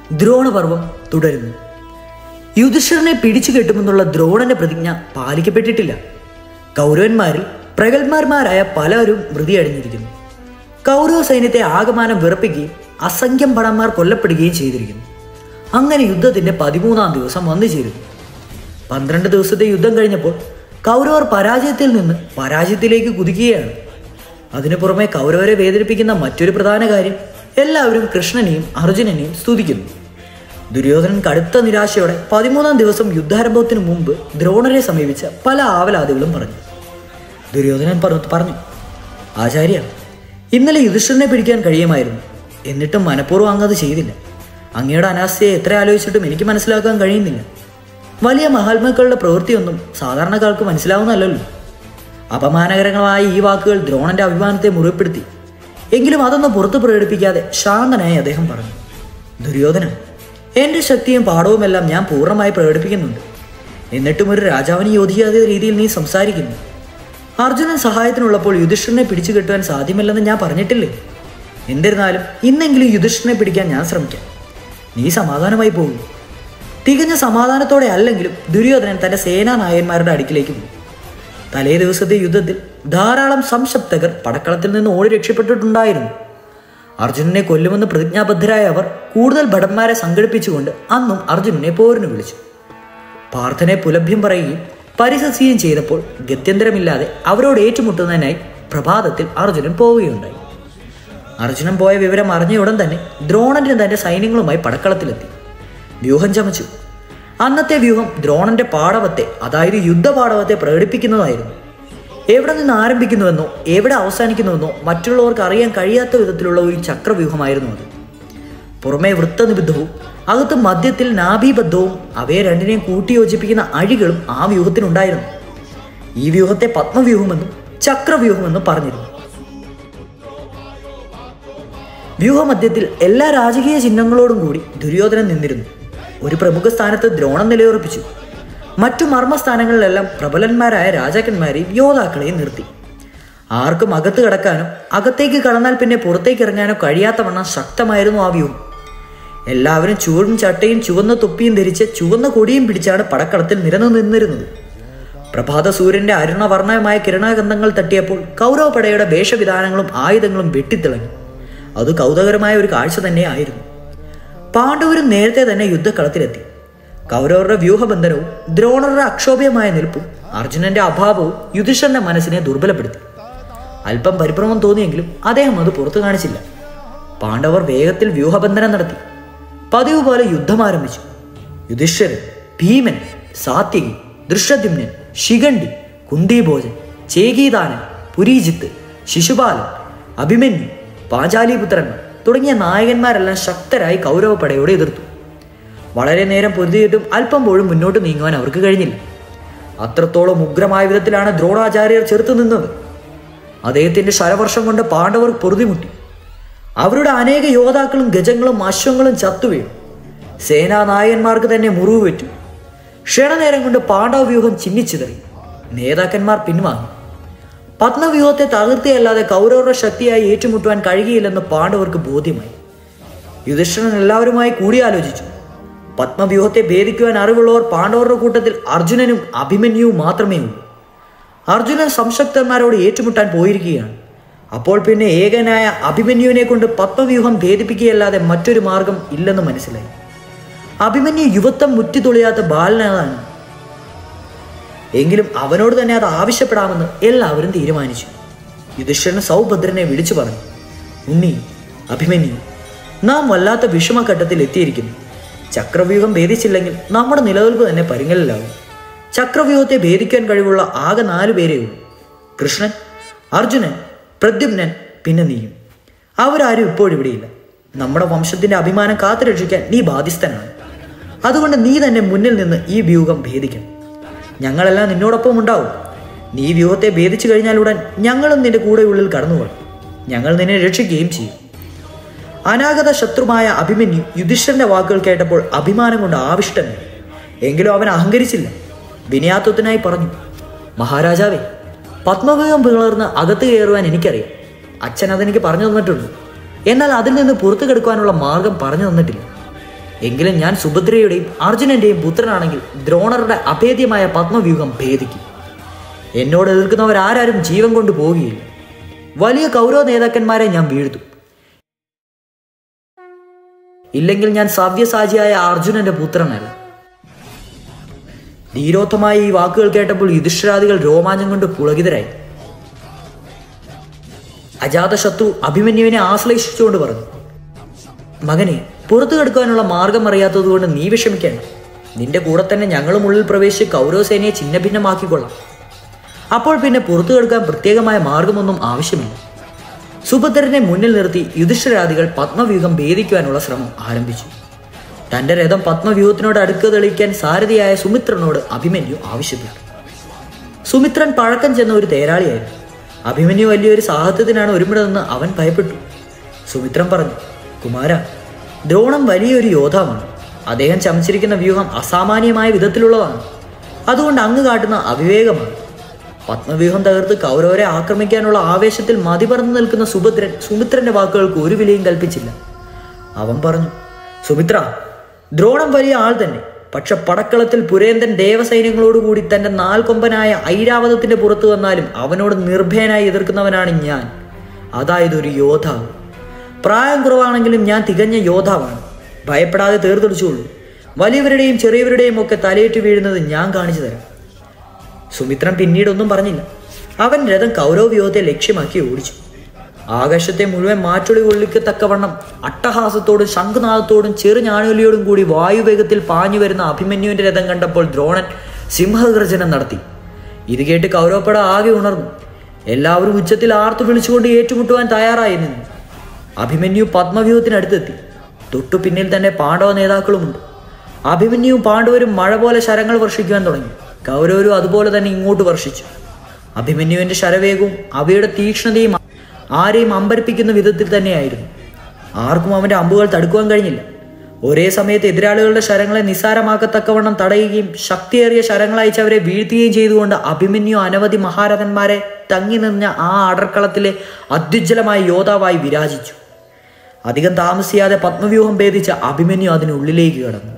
ദ്രോണപർവം തുടരുന്നു യുധിഷ്ഠിരനെ പിടിച്ചു കെട്ടുമെന്നുള്ള ദ്രോണന്റെ പ്രതിജ്ഞ പാലിക്കപ്പെട്ടിട്ടില്ല കൗരവന്മാരിൽ പ്രഗത്ഭന്മാരായ പലരും മൃതിയടഞ്ഞിരിക്കുന്നു കൗരവ സൈന്യത്തെ ആകമാനം വിറപ്പിക്കുകയും അസംഖ്യം ഭടന്മാർ കൊല്ലപ്പെടുകയും ചെയ്തിരിക്കുന്നു അങ്ങനെ യുദ്ധത്തിന്റെ പതിമൂന്നാം ദിവസം വന്നു ചേരുന്നു പന്ത്രണ്ട് ദിവസത്തെ യുദ്ധം കഴിഞ്ഞപ്പോൾ കൗരവർ പരാജയത്തിൽ നിന്ന് പരാജയത്തിലേക്ക് കുതിക്കുകയാണ് അതിനു പുറമെ കൗരവരെ വേദനിപ്പിക്കുന്ന മറ്റൊരു പ്രധാന കാര്യം എല്ലാവരും കൃഷ്ണനെയും അർജുനനെയും സ്തുതിക്കുന്നു ദുര്യോധനൻ കടുത്ത നിരാശയോടെ പതിമൂന്നാം ദിവസം യുദ്ധാരംഭത്തിന് മുമ്പ് ദ്രോണരെ സമീപിച്ച പല ആവലാദികളും പറഞ്ഞു ദുര്യോധനൻ പറഞ്ഞു പറഞ്ഞു ആചാര്യ ഇന്നലെ യുധിഷ്ഠിരനെ പിടിക്കാൻ കഴിയുമായിരുന്നു എന്നിട്ടും മനഃപൂർവ്വം അങ്ങ് അത് ചെയ്തില്ല അങ്ങയുടെ അനാസ്ഥയെ എത്ര ആലോചിച്ചിട്ടും എനിക്ക് മനസ്സിലാക്കാൻ കഴിയുന്നില്ല വലിയ മഹാത്മാക്കളുടെ പ്രവൃത്തിയൊന്നും സാധാരണക്കാർക്ക് മനസ്സിലാവുന്നതല്ലല്ലോ അപമാനകരങ്ങളായ ഈ വാക്കുകൾ ദ്രോണന്റെ അഭിമാനത്തെ മുറിപ്പെടുത്തി എങ്കിലും അതൊന്നും പുറത്തു പ്രകടിപ്പിക്കാതെ ശാന്തനായി അദ്ദേഹം പറഞ്ഞു ദുര്യോധന എന്റെ ശക്തിയും പാഠവുമെല്ലാം ഞാൻ പൂർണ്ണമായി പ്രകടിപ്പിക്കുന്നുണ്ട് എന്നിട്ടും ഒരു രാജാവിന് യോജിക്കാത്ത രീതിയിൽ നീ സംസാരിക്കുന്നു അർജുനൻ സഹായത്തിനുള്ളപ്പോൾ യുധിഷ്ഠിരനെ പിടിച്ചു കെട്ടുവാൻ സാധ്യമല്ലെന്ന് ഞാൻ പറഞ്ഞിട്ടില്ലേ എന്നിരുന്നാലും ഇന്നെങ്കിലും യുധിഷ്ഠിരനെ പിടിക്കാൻ ഞാൻ ശ്രമിക്കാം നീ സമാധാനമായി പോകും തികഞ്ഞ സമാധാനത്തോടെ അല്ലെങ്കിലും ദുര്യോധനൻ തന്റെ സേനാ നായകന്മാരുടെ അടുക്കിലേക്ക് പോയി തലേ ദിവസത്തെ യുദ്ധത്തിൽ ധാരാളം സംശപ്തകർ പടക്കളത്തിൽ നിന്ന് ഓടി രക്ഷപ്പെട്ടിട്ടുണ്ടായിരുന്നു അർജുനനെ കൊല്ലുമെന്ന് പ്രതിജ്ഞാബദ്ധരായ അവർ കൂടുതൽ ഭടന്മാരെ സംഘടിപ്പിച്ചുകൊണ്ട് അന്നും അർജുനനെ പോരിന് വിളിച്ചു പാർത്ഥനെ പുലഭ്യം പറയുകയും പരിഹസിക്കുകയും ചെയ്തപ്പോൾ ഗത്യന്തരമില്ലാതെ അവരോട് ഏറ്റുമുട്ടുന്നതിനായി പ്രഭാതത്തിൽ അർജുനൻ പോവുകയുണ്ടായി അർജുനൻ പോയ വിവരം അറിഞ്ഞ ഉടൻ തന്നെ ദ്രോണന് തന്റെ സൈന്യങ്ങളുമായി പടക്കളത്തിലെത്തി വ്യൂഹം ചമച്ചു അന്നത്തെ വ്യൂഹം ദ്രോണന്റെ പാടവത്തെ അതായത് യുദ്ധപാടവത്തെ പ്രകടിപ്പിക്കുന്നതായിരുന്നു എവിടെ നിന്ന് ആരംഭിക്കുന്നുവെന്നോ എവിടെ അവസാനിക്കുന്നുവെന്നോ മറ്റുള്ളവർക്ക് അറിയാൻ കഴിയാത്ത വിധത്തിലുള്ള ഒരു ചക്രവ്യൂഹമായിരുന്നു അത് പുറമേ വൃത്തനിബിദ്ധവും അകത്ത് മധ്യത്തിൽ നാഭീബദ്ധവും അവയെ രണ്ടിനെയും കൂട്ടിയോജിപ്പിക്കുന്ന അഴികളും ആ വ്യൂഹത്തിനുണ്ടായിരുന്നു ഈ വ്യൂഹത്തെ പത്മവ്യൂഹമെന്നും ചക്രവ്യൂഹമെന്നും പറഞ്ഞിരുന്നു വ്യൂഹമധ്യത്തിൽ എല്ലാ രാജകീയ ചിഹ്നങ്ങളോടും കൂടി ദുര്യോധനൻ നിന്നിരുന്നു ഒരു പ്രമുഖ സ്ഥാനത്ത് ദ്രോണം നിലയുറപ്പിച്ചു മറ്റു മർമ്മസ്ഥാനങ്ങളിലെല്ലാം പ്രബലന്മാരായ രാജാക്കന്മാരെയും യോദ്ധാക്കളെയും നിർത്തി ആർക്കും അകത്ത് കടക്കാനോ അകത്തേക്ക് കടന്നാൽ പിന്നെ പുറത്തേക്ക് ഇറങ്ങാനോ കഴിയാത്തവണ്ണം ശക്തമായിരുന്നു ആ വ്യൂഹം എല്ലാവരും ചൂടും ചട്ടയും ചുവന്ന തൊപ്പിയും ധരിച്ച് ചുവന്ന കൊടിയും പിടിച്ചാണ് പടക്കളത്തിൽ നിരന്നു നിന്നിരുന്നത് പ്രഭാത സൂര്യന്റെ അരുണവർണ്ണമായ കിരണഗന്ധങ്ങൾ തട്ടിയപ്പോൾ കൗരവപടയുടെ വേഷവിധാനങ്ങളും ആയുധങ്ങളും വെട്ടിത്തിളങ്ങി അത് കൗതുകരമായ ഒരു കാഴ്ച തന്നെയായിരുന്നു പാണ്ഡവരും നേരത്തെ തന്നെ യുദ്ധക്കളത്തിലെത്തി കൗരവരുടെ വ്യൂഹബന്ധനവും ദ്രോണരുടെ അക്ഷോഭ്യമായ നിൽപ്പും അർജുനന്റെ അഭാവവും യുധിഷ്ഠന്റെ മനസ്സിനെ ദുർബലപ്പെടുത്തി അല്പം പരിഭ്രമം തോന്നിയെങ്കിലും അദ്ദേഹം അത് പുറത്തു കാണിച്ചില്ല പാണ്ഡവർ വേഗത്തിൽ വ്യൂഹബന്ധനം നടത്തി പതിവ് പോലെ യുദ്ധം ആരംഭിച്ചു യുധിഷ്ഠിരൻ ഭീമൻ സാത്യകി ദൃഷ്ടദ്യുമ്നൻ ശിഖണ്ഡി കുന്തിഭോജൻ ചേകീദാനൻ പുരീജിത്ത് ശിശുപാലൻ അഭിമന്യു പാഞ്ചാലിപുത്രന്മാർ തുടങ്ങിയ നായകന്മാരെല്ലാം ശക്തരായി കൗരവപ്പടയോട് എതിർത്തു വളരെ നേരം പൊരുതിയിട്ടും അല്പം പോലും മുന്നോട്ട് നീങ്ങുവാൻ അവർക്ക് കഴിഞ്ഞില്ല അത്രത്തോളം ഉഗ്രമായ വിധത്തിലാണ് ദ്രോണാചാര്യർ ചെറുത്തു നിന്നത് അദ്ദേഹത്തിന്റെ ശരവർഷം കൊണ്ട് പാണ്ഡവർ പൊറുതിമുട്ടി അവരുടെ അനേക യോദ്ധാക്കളും ഗജങ്ങളും അശ്വങ്ങളും ചത്തുവീണു സേനാനായകന്മാർക്ക് തന്നെ മുറിവ് പറ്റു ക്ഷണനേരം കൊണ്ട് പാണ്ഡവ വ്യൂഹം ചിന്നിച്ചിതറി നേതാക്കന്മാർ പിൻവാങ്ങി പത്മവ്യൂഹത്തെ തകർത്തിയല്ലാതെ കൗരവരുടെ ശക്തിയായി ഏറ്റുമുട്ടുവാൻ കഴിയുകയില്ലെന്ന് പാണ്ഡവർക്ക് ബോധ്യമായി യുധിഷ്ഠിരൻ എല്ലാവരുമായി കൂടിയാലോചിച്ചു പത്മവ്യൂഹത്തെ ഭേദിക്കുവാൻ അറിവുള്ളവർ പാണ്ഡവരുടെ കൂട്ടത്തിൽ അർജുനനും അഭിമന്യുവും മാത്രമേ ഉള്ളൂ അർജുനൻ സംശക്തന്മാരോട് ഏറ്റുമുട്ടാൻ പോയിരിക്കുകയാണ് അപ്പോൾ പിന്നെ ഏകനായ അഭിമന്യുവിനെ കൊണ്ട് പത്മവ്യൂഹം ഭേദിപ്പിക്കുകയല്ലാതെ മറ്റൊരു മാർഗം ഇല്ലെന്ന് മനസ്സിലായി അഭിമന്യു യുവത്വം മുറ്റിത്തൊളിയാത്ത ബാലനാണ് എങ്കിലും അവനോട് തന്നെ അത് ആവശ്യപ്പെടാമെന്ന് എല്ലാവരും തീരുമാനിച്ചു യുധിഷ്ഠിരൻ സൗഭദ്രനെ വിളിച്ചു പറഞ്ഞു ഉണ്ണി അഭിമന്യു നാം വല്ലാത്ത വിഷമഘട്ടത്തിൽ എത്തിയിരിക്കുന്നു ചക്രവ്യൂഹം ഭേദിച്ചില്ലെങ്കിൽ നമ്മുടെ നിലനിൽപ്പ് തന്നെ പരിങ്ങലിലാവും ചക്രവ്യൂഹത്തെ ഭേദിക്കാൻ കഴിവുള്ള ആകെ നാലു പേരേ ഉള്ളൂ കൃഷ്ണൻ അർജുനൻ പ്രദ്യുമ്നൻ പിന്നെ നീയും അവരാരും ഇപ്പോഴിവിടെയില്ല നമ്മുടെ വംശത്തിന്റെ അഭിമാനം കാത്തുരക്ഷിക്കാൻ നീ ബാധ്യസ്ഥനാണ് അതുകൊണ്ട് നീ തന്നെ മുന്നിൽ നിന്ന് ഈ വ്യൂഹം ഭേദിക്കണം ഞങ്ങളെല്ലാം നിന്നോടൊപ്പം ഉണ്ടാവും നീ വ്യൂഹത്തെ ഭേദിച്ചു കഴിഞ്ഞാൽ ഉടൻ ഞങ്ങളും നിന്റെ കൂടെ ഉള്ളിൽ കടന്നുകൊള്ളും ഞങ്ങൾ നിന്നെ രക്ഷിക്കുകയും ചെയ്യും അനാഗത ശത്രുമായ അഭിമന്യു യുധിഷ്ഠന്റെ വാക്കുകൾ കേട്ടപ്പോൾ അഭിമാനം കൊണ്ട് ആവിഷ്ടനായി എങ്കിലും അവൻ അഹങ്കരിച്ചില്ല വിനയാത്വത്തിനായി പറഞ്ഞു മഹാരാജാവേ പത്മവ്യൂഹം പിളർന്ന് അകത്ത് കയറുവാൻ എനിക്കറിയാം അച്ഛൻ അതെനിക്ക് പറഞ്ഞു തന്നിട്ടുണ്ട് എന്നാൽ അതിൽ നിന്ന് പുറത്തു കെടുക്കുവാനുള്ള മാർഗം പറഞ്ഞു തന്നിട്ടില്ല എങ്കിലും ഞാൻ സുഭദ്രയുടെയും അർജുനന്റെയും പുത്രനാണെങ്കിൽ ദ്രോണറുടെ അഭേദ്യമായ പത്മവ്യൂഹം ഭേദിക്കും എന്നോട് എതിർക്കുന്നവർ ആരാരും ജീവൻ കൊണ്ട് പോവുകയില്ല വലിയ കൗരവ നേതാക്കന്മാരെ ഞാൻ വീഴ്ത്തും ഇല്ലെങ്കിൽ ഞാൻ സവ്യസാചിയായ അർജുനന്റെ പുത്രനല്ല ധീരോത്തമായ ഈ വാക്കുകൾ കേട്ടപ്പോൾ യുധിഷ്ഠിരാദികൾ രോമാഞ്ചം കൊണ്ട് പുളകിതരായി അജാതശത്രു അഭിമന്യുവിനെ ആശ്ലേഷിച്ചുകൊണ്ട് പറഞ്ഞു മകനെ പുറത്തു കടക്കാനുള്ള മാർഗം അറിയാത്തതുകൊണ്ട് നീ വിഷമിക്കേണ്ട നിന്റെ കൂടെ തന്നെ ഞങ്ങളും ഉള്ളിൽ പ്രവേശിച്ച് കൗരവസേനയെ ഛിന്നഭിന്നമാക്കിക്കൊള്ളാം അപ്പോൾ പിന്നെ പുറത്തു കടക്കാൻ പ്രത്യേകമായ മാർഗമൊന്നും ആവശ്യമില്ല സുഭദ്രനെ മുന്നിൽ നിർത്തി യുധിഷ്ഠിരാദികൾ പത്മവ്യൂഹം ഭേദിക്കുവാനുള്ള ശ്രമം ആരംഭിച്ചു തന്റെ രഥം പത്മവ്യൂഹത്തിനോട് അടുക്ക തെളിയിക്കാൻ സാരഥിയായ സുമിത്രനോട് അഭിമന്യു ആവശ്യപ്പെട്ടു സുമിത്രൻ പഴക്കം ചെന്ന ഒരു തേരാളിയായിരുന്നു അഭിമന്യു വലിയൊരു സാഹസത്തിനാണ് ഒരുമിടതെന്ന് അവൻ ഭയപ്പെട്ടു സുമിത്രൻ പറഞ്ഞു കുമാര ദ്രോണം വലിയൊരു യോദ്ധാവാണ് അദ്ദേഹം ചമച്ചിരിക്കുന്ന വ്യൂഹം അസാമാന്യമായ വിധത്തിലുള്ളതാണ് അതുകൊണ്ട് അങ്ങ് കാട്ടുന്ന അവിവേകമാണ് പത്മവ്യൂഹം തകർത്ത് കൗരവരെ ആക്രമിക്കാനുള്ള ആവേശത്തിൽ മതിപറന്നു നിൽക്കുന്ന സുഭദ്രൻ സുമിത്രന്റെ വാക്കുകൾക്ക് ഒരു വിലയും കൽപ്പിച്ചില്ല അവൻ പറഞ്ഞു സുമിത്ര ദ്രോണം വലിയ ആൾ തന്നെ പക്ഷെ പടക്കളത്തിൽ പുരേന്ദ്രൻ ദേവസൈന്യങ്ങളോടുകൂടി തന്റെ നാൽക്കൊമ്പനായ ഐരാവതത്തിന്റെ പുറത്തു വന്നാലും അവനോട് നിർഭയനായി എതിർക്കുന്നവനാണ് ഞാൻ അതായത് ഒരു യോദ്ധാവ് പ്രായം കുറവാണെങ്കിലും ഞാൻ തികഞ്ഞ യോദ്ധാവാണ് ഭയപ്പെടാതെ തീർത്തെടുച്ചുള്ളൂ വലിയവരുടെയും ചെറിയവരുടെയും ഒക്കെ തലയേറ്റ് വീഴുന്നത് ഞാൻ കാണിച്ചു തരാം സുമിത്രൻ പിന്നീടൊന്നും പറഞ്ഞില്ല അവൻ രഥം കൗരവ വ്യൂഹത്തെ ലക്ഷ്യമാക്കി ഓടിച്ചു ആകാശത്തെ മുഴുവൻ മാറ്റൊളി കൊള്ളിക്കത്തക്കവണ്ണം അട്ടഹാസത്തോടും ശംഖുനാഥത്തോടും ചെറുഞാണൊലിയോടും കൂടി വായുവേഗത്തിൽ പാഞ്ഞു വരുന്ന അഭിമന്യുവിന്റെ രഥം കണ്ടപ്പോൾ ദ്രോണൻ സിംഹഗർജനം നടത്തി ഇത് കേട്ട് കൗരവപ്പട ആകെ ഉണർന്നു എല്ലാവരും ഉച്ചത്തിൽ ആർത്തു വിളിച്ചുകൊണ്ട് ഏറ്റുമുട്ടുവാൻ തയ്യാറായി നിന്നു അഭിമന്യു പത്മവ്യൂഹത്തിനടുത്തെത്തി തൊട്ടു പിന്നിൽ തന്നെ പാണ്ഡവ നേതാക്കളുമുണ്ട് അഭിമന്യുവും പാണ്ഡവരും മഴ പോലെ ശരങ്ങൾ വർഷിക്കുവാൻ തുടങ്ങി കൗരവരും അതുപോലെ തന്നെ ഇങ്ങോട്ട് വർഷിച്ചു അഭിമന്യുവിന്റെ ശരവേഗവും അവയുടെ തീക്ഷ്ണതയും ആരെയും അമ്പരപ്പിക്കുന്ന വിധത്തിൽ തന്നെയായിരുന്നു ആർക്കും അവന്റെ അമ്പുകൾ തടുക്കുവാൻ കഴിഞ്ഞില്ല ഒരേ സമയത്ത് എതിരാളികളുടെ ശരങ്ങളെ നിസ്സാരമാക്കത്തക്കവണ്ണം തടയുകയും ശക്തിയേറിയ ശരങ്ങൾ അയച്ച് അവരെ വീഴ്ത്തുകയും ചെയ്തുകൊണ്ട് അഭിമന്യു അനവധി മഹാരഥന്മാരെ തങ്ങി നിന്ന ആ അടർക്കളത്തിലെ അത്യുജ്വലമായ യോദ്ധാവായി വിരാജിച്ചു അധികം താമസിയാതെ പത്മവ്യൂഹം ഭേദിച്ച അഭിമന്യു അതിനുള്ളിലേക്ക് കടന്നു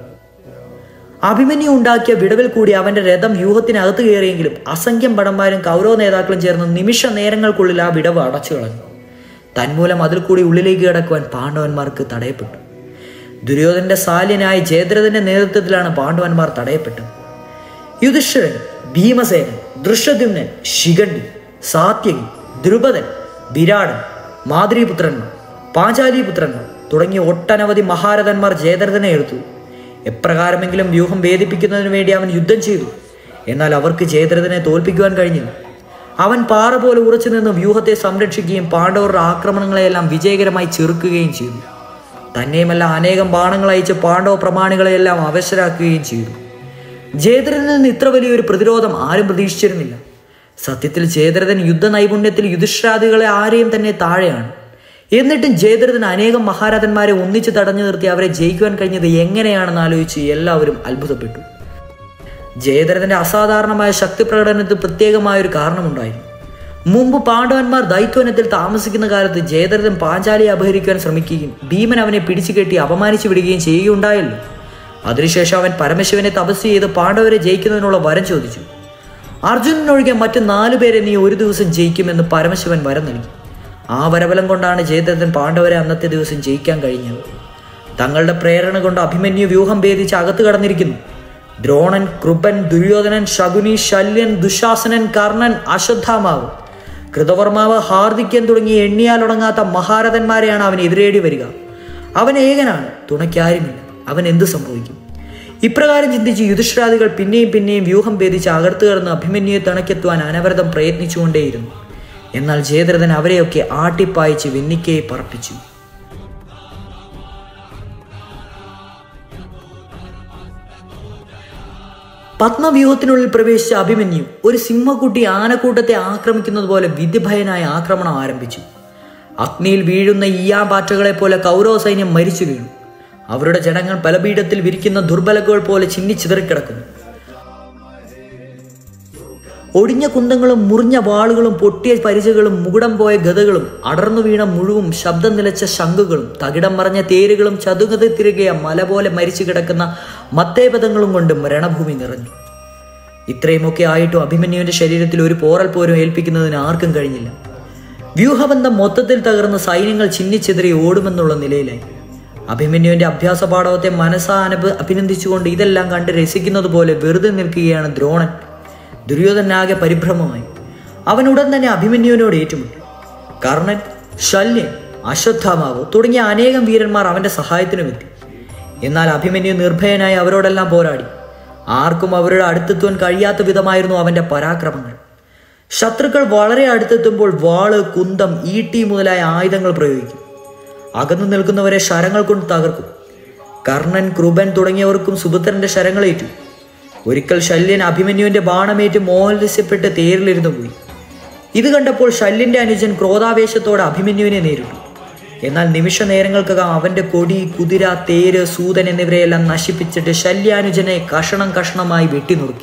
അഭിമന്യു ഉണ്ടാക്കിയ വിടവിൽ കൂടി അവന്റെ രഥം വ്യൂഹത്തിനകത്ത് കയറിയെങ്കിലും അസംഖ്യം പടന്മാരും കൗരവ നേതാക്കളും ചേർന്ന് നിമിഷ നേരങ്ങൾക്കുള്ളിൽ ആ വിടവ് അടച്ചു കളഞ്ഞു തന്മൂലം അതിൽ കൂടി ഉള്ളിലേക്ക് കിടക്കുവാൻ പാണ്ഡവന്മാർക്ക് തടയപ്പെട്ടു ദുര്യോധന്റെ സാല്യനായ ജയദ്രഥന്റെ നേതൃത്വത്തിലാണ് പാണ്ഡവന്മാർ തടയപ്പെട്ടത് യുധിഷ്ഠിരൻ ഭീമസേനൻ ദൃശ്യദ്യുമ്നൻ ശിഖണ്ഡി സാത്യകി ദ്രുപദൻ വിരാടൻ മാതൃപുത്രന്മാർ പാഞ്ചാലിപുത്രന്മാർ തുടങ്ങിയ ഒട്ടനവധി മഹാരഥന്മാർ ജയദ്രഥനെ എടുത്തു എപ്രകാരമെങ്കിലും വ്യൂഹം ഭേദിപ്പിക്കുന്നതിനു വേണ്ടി അവൻ യുദ്ധം ചെയ്തു എന്നാൽ അവർക്ക് ജയദ്രഥനെ തോൽപ്പിക്കുവാൻ കഴിഞ്ഞില്ല അവൻ പാറ പോലെ ഉറച്ചു നിന്ന് വ്യൂഹത്തെ സംരക്ഷിക്കുകയും പാണ്ഡവരുടെ ആക്രമണങ്ങളെയെല്ലാം വിജയകരമായി ചെറുക്കുകയും ചെയ്തു തന്നെയുമല്ല അനേകം ബാണങ്ങൾ അയച്ച് പാണ്ഡവ പ്രമാണികളെയെല്ലാം അവശരാക്കുകയും ചെയ്തു ജയദ്രഥനിൽ നിന്ന് ഇത്ര വലിയൊരു പ്രതിരോധം ആരും പ്രതീക്ഷിച്ചിരുന്നില്ല സത്യത്തിൽ ജയദ്രഥൻ യുദ്ധ നൈപുണ്യത്തിൽ യുധിഷ്ഠാദികളെ ആരെയും തന്നെ താഴെയാണ് എന്നിട്ടും ജയദ്രഥൻ അനേകം മഹാരഥന്മാരെ ഒന്നിച്ച് തടഞ്ഞു നിർത്തി അവരെ ജയിക്കുവാൻ കഴിഞ്ഞത് എങ്ങനെയാണെന്ന് ആലോചിച്ച് എല്ലാവരും അത്ഭുതപ്പെട്ടു ജയദ്രഥന്റെ അസാധാരണമായ ശക്തി പ്രകടനത്തിൽ പ്രത്യേകമായ ഒരു കാരണമുണ്ടായിരുന്നു മുമ്പ് പാണ്ഡവന്മാർ ദൈത്വനത്തിൽ താമസിക്കുന്ന കാലത്ത് ജയദ്രഥൻ പാഞ്ചാലിയെ അപഹരിക്കുവാൻ ശ്രമിക്കുകയും ഭീമൻ അവനെ പിടിച്ചു കെട്ടി അപമാനിച്ചു വിടുകയും ചെയ്യുകയുണ്ടായല്ലോ അതിനുശേഷം അവൻ പരമശിവനെ തപസ് ചെയ്ത് പാണ്ഡവരെ ജയിക്കുന്നതിനുള്ള വരം ചോദിച്ചു അർജുനനൊഴികെ മറ്റു നാലു പേരെ നീ ഒരു ദിവസം ജയിക്കുമെന്ന് പരമശിവൻ വരം നൽകി ആ വരബലം കൊണ്ടാണ് ജയദ്രഥൻ പാണ്ഡവരെ അന്നത്തെ ദിവസം ജയിക്കാൻ കഴിഞ്ഞത് തങ്ങളുടെ പ്രേരണ കൊണ്ട് അഭിമന്യു വ്യൂഹം ഭേദിച്ച് അകത്ത് കടന്നിരിക്കുന്നു ദ്രോണൻ കൃപൻ ദുര്യോധനൻ ശകുനി ശല്യൻ ദുശാസനൻ കർണൻ അശ്വത്ഥാമാവ് കൃതവർമാവ് ഹാർദിക്യൻ തുടങ്ങി എണ്ണിയാലൊടങ്ങാത്ത മഹാരഥന്മാരെയാണ് അവൻ എതിരേടി വരിക അവൻ ഏകനാണ് തുണയ്ക്കാരുമില്ല അവൻ എന്തു സംഭവിക്കും ഇപ്രകാരം ചിന്തിച്ച് യുധിഷ്ഠിരാദികൾ പിന്നെയും പിന്നെയും വ്യൂഹം ഭേദിച്ച് അകർത്ത് കടന്ന് അഭിമന്യുയെ തണക്കെത്തുവാൻ അനവരതം പ്രയത്നിച്ചുകൊണ്ടേയിരുന്നു എന്നാൽ ജയദ്രഥൻ അവരെയൊക്കെ ആട്ടിപ്പായിച്ച് വെന്നിക്കയെ പറപ്പിച്ചു പത്മവ്യൂഹത്തിനുള്ളിൽ പ്രവേശിച്ച അഭിമന്യു ഒരു സിംഹക്കുട്ടി ആനക്കൂട്ടത്തെ ആക്രമിക്കുന്നത് പോലെ വിധിഭയനായ ആക്രമണം ആരംഭിച്ചു അഗ്നിയിൽ വീഴുന്ന ഈയാമ്പാറ്റകളെ പോലെ കൗരവ സൈന്യം മരിച്ചു വീണു അവരുടെ ജനങ്ങൾ ബലപീഠത്തിൽ വിരിക്കുന്ന ദുർബലകൾ പോലെ ചിന്നിച്ചിതറിക്കിടക്കുന്നു ഒടിഞ്ഞ കുന്തങ്ങളും മുറിഞ്ഞ വാളുകളും പൊട്ടിയ പരിചകളും മുകുടം പോയ ഗതകളും അടർന്നു വീണ മുഴുവും ശബ്ദം നിലച്ച ശംഖുകളും തകിടം മറഞ്ഞ തേരുകളും ചതുകത തിരികെയ മല പോലെ മരിച്ചു കിടക്കുന്ന മത്തേപദങ്ങളും കൊണ്ട് രണഭൂമി നിറഞ്ഞു ഇത്രയുമൊക്കെ ആയിട്ടും അഭിമന്യുവിന്റെ ശരീരത്തിൽ ഒരു പോറൽ പോലും ഏൽപ്പിക്കുന്നതിന് ആർക്കും കഴിഞ്ഞില്ല വ്യൂഹബന്ധം മൊത്തത്തിൽ തകർന്ന് സൈന്യങ്ങൾ ചിന്നിച്ചെതിറി ഓടുമെന്നുള്ള നിലയിലായി അഭിമന്യുവിന്റെ അഭ്യാസ പാഠവത്തെ മനസ്സാ അനഭ അഭിനന്ദിച്ചുകൊണ്ട് ഇതെല്ലാം കണ്ട് രസിക്കുന്നത് പോലെ വെറുതെ നിൽക്കുകയാണ് ദ്രോണൻ ദുര്യോധനാകെ പരിഭ്രമമായി അവൻ ഉടൻ തന്നെ അഭിമന്യുവിനോട് ഏറ്റുമുട്ടി കർണൻ ശല്യൻ അശ്വത്ഥാമാവ് തുടങ്ങിയ അനേകം വീരന്മാർ അവന്റെ സഹായത്തിനുമെത്തി എന്നാൽ അഭിമന്യു നിർഭയനായി അവരോടെല്ലാം പോരാടി ആർക്കും അവരുടെ അടുത്തെത്തുവാൻ കഴിയാത്ത വിധമായിരുന്നു അവന്റെ പരാക്രമങ്ങൾ ശത്രുക്കൾ വളരെ അടുത്തെത്തുമ്പോൾ വാള് കുന്തം ഈട്ടി മുതലായ ആയുധങ്ങൾ പ്രയോഗിക്കും അകന്നു നിൽക്കുന്നവരെ ശരങ്ങൾ കൊണ്ട് തകർക്കും കർണൻ കൃപൻ തുടങ്ങിയവർക്കും സുഭദ്രന്റെ ശരങ്ങളേറ്റു ഒരിക്കൽ ശല്യൻ അഭിമന്യുവിന്റെ ബാണമേറ്റ് മോഹലസ്യപ്പെട്ട് തേരിലിരുന്നു പോയി ഇത് കണ്ടപ്പോൾ ശല്യന്റെ അനുജൻ ക്രോധാവേശത്തോടെ അഭിമന്യുവിനെ നേരിട്ടു എന്നാൽ നിമിഷ നേരങ്ങൾക്കകം അവന്റെ കൊടി കുതിര തേര് സൂതൻ എന്നിവരെയെല്ലാം നശിപ്പിച്ചിട്ട് ശല്യാനുജനെ കഷണം കഷണമായി വെട്ടിനുറുക്കി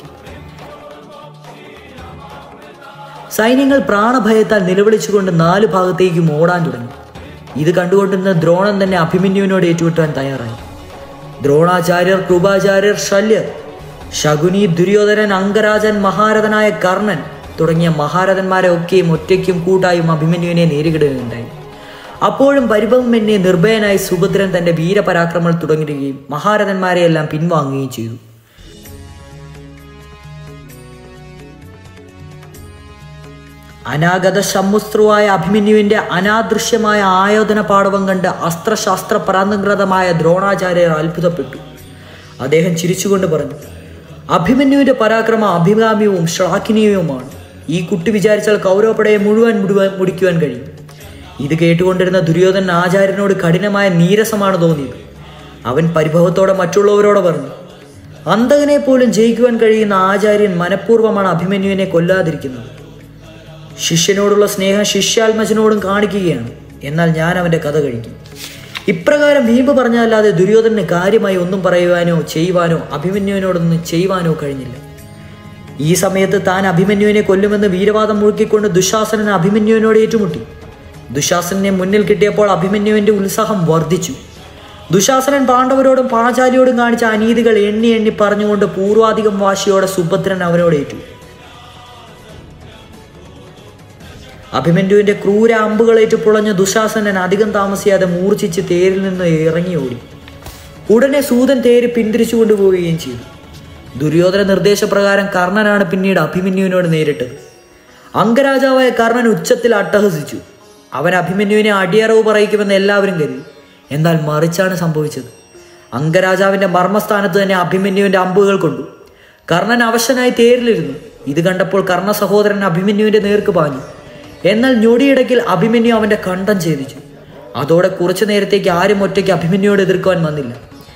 സൈന്യങ്ങൾ പ്രാണഭയത്താൽ നിലവിളിച്ചുകൊണ്ട് നാല് ഭാഗത്തേക്കും ഓടാൻ തുടങ്ങി ഇത് കണ്ടുകൊണ്ടിരുന്ന ദ്രോണൻ തന്നെ അഭിമന്യുവിനോട് ഏറ്റുമുട്ടാൻ തയ്യാറായി ദ്രോണാചാര്യർ കൃപാചാര്യർ ശല്യർ ശകുനി ദുര്യോധനൻ അംഗരാജൻ മഹാരഥനായ കർണൻ തുടങ്ങിയ മഹാരഥന്മാരെ ഒക്കെയും ഒറ്റയ്ക്കും കൂട്ടായും അഭിമന്യുവിനെ നേരിടുകയുണ്ടായി അപ്പോഴും പരിഭവം എന്നെ നിർഭയനായി സുഭദ്രൻ തന്റെ വീരപരാക്രമങ്ങൾ തുടങ്ങുകയും മഹാരഥന്മാരെയെല്ലാം പിൻവാങ്ങുകയും ചെയ്തു അനാഗത ശമ്മുസ്ത്രുവായ അഭിമന്യുവിന്റെ അനാദൃശ്യമായ ആയോധന പാടവം കണ്ട് അസ്ത്രശാസ്ത്ര പരാന്തൃതമായ ദ്രോണാചാര്യർ അത്ഭുതപ്പെട്ടു അദ്ദേഹം ചിരിച്ചുകൊണ്ട് പറഞ്ഞു അഭിമന്യുവിന്റെ പരാക്രമം അഭികാമ്യവും ശ്ലാഘനീയവുമാണ് ഈ കുട്ടി വിചാരിച്ചാൽ കൗരവപ്പടയെ മുഴുവൻ മുഴുവൻ മുടിക്കുവാൻ കഴിയും ഇത് കേട്ടുകൊണ്ടിരുന്ന ദുര്യോധനൻ ആചാര്യനോട് കഠിനമായ നീരസമാണ് തോന്നിയത് അവൻ പരിഭവത്തോടെ മറ്റുള്ളവരോട് പറഞ്ഞു അന്തകനെ പോലും ജയിക്കുവാൻ കഴിയുന്ന ആചാര്യൻ മനഃപൂർവ്വമാണ് അഭിമന്യുവിനെ കൊല്ലാതിരിക്കുന്നത് ശിഷ്യനോടുള്ള സ്നേഹം ശിഷ്യാത്മജനോടും കാണിക്കുകയാണ് എന്നാൽ ഞാൻ അവന്റെ കഥ കഴിക്കും ഇപ്രകാരം വീമ്പ് പറഞ്ഞല്ലാതെ ദുര്യോധനന് കാര്യമായി ഒന്നും പറയുവാനോ ചെയ്യുവാനോ അഭിമന്യുവിനോടൊന്നും ചെയ്യുവാനോ കഴിഞ്ഞില്ല ഈ സമയത്ത് താൻ അഭിമന്യുവിനെ കൊല്ലുമെന്ന് വീരവാദം മുഴുക്കിക്കൊണ്ട് ദുശാസനൻ അഭിമന്യുവിനോട് ഏറ്റുമുട്ടി ദുശാസനെ മുന്നിൽ കിട്ടിയപ്പോൾ അഭിമന്യുവിന്റെ ഉത്സാഹം വർദ്ധിച്ചു ദുശാസനൻ പാണ്ഡവരോടും പാഞ്ചാലിയോടും കാണിച്ച അനീതികൾ എണ്ണി എണ്ണി പറഞ്ഞുകൊണ്ട് പൂർവാധികം വാശിയോടെ സുഭദ്രൻ അവനോട് ഏറ്റു അഭിമന്യുവിന്റെ ക്രൂര അമ്പുകളേറ്റ് പുളഞ്ഞ ദുശാസനൻ അധികം താമസിയാതെ മൂർച്ഛിച്ച് തേരിൽ നിന്ന് ഇറങ്ങി ഓടി ഉടനെ സൂതൻ തേര് പിന്തിരിച്ചു കൊണ്ടുപോവുകയും ചെയ്തു ദുര്യോധന നിർദ്ദേശപ്രകാരം കർണനാണ് പിന്നീട് അഭിമന്യുവിനോട് നേരിട്ടത് അംഗരാജാവായ കർണൻ ഉച്ചത്തിൽ അട്ടഹസിച്ചു അവൻ അഭിമന്യുവിനെ അടിയറവ് പറയിക്കുമെന്ന് എല്ലാവരും കരുതി എന്നാൽ മറിച്ചാണ് സംഭവിച്ചത് അംഗരാജാവിന്റെ മർമ്മസ്ഥാനത്ത് തന്നെ അഭിമന്യുവിന്റെ അമ്പുകൾ കൊണ്ടു കർണൻ അവശനായി തേരിലിരുന്നു ഇത് കണ്ടപ്പോൾ കർണ സഹോദരൻ അഭിമന്യുവിന്റെ നേർക്ക് പാഞ്ഞു എന്നാൽ ഞൊടിയിടയ്ക്കിൽ അഭിമന്യു അവന്റെ കണ്ടം ഛേദിച്ചു അതോടെ കുറച്ചു നേരത്തേക്ക് ആരും ഒറ്റയ്ക്ക് അഭിമന്യുയോട് എതിർക്കുവാൻ വന്നില്ല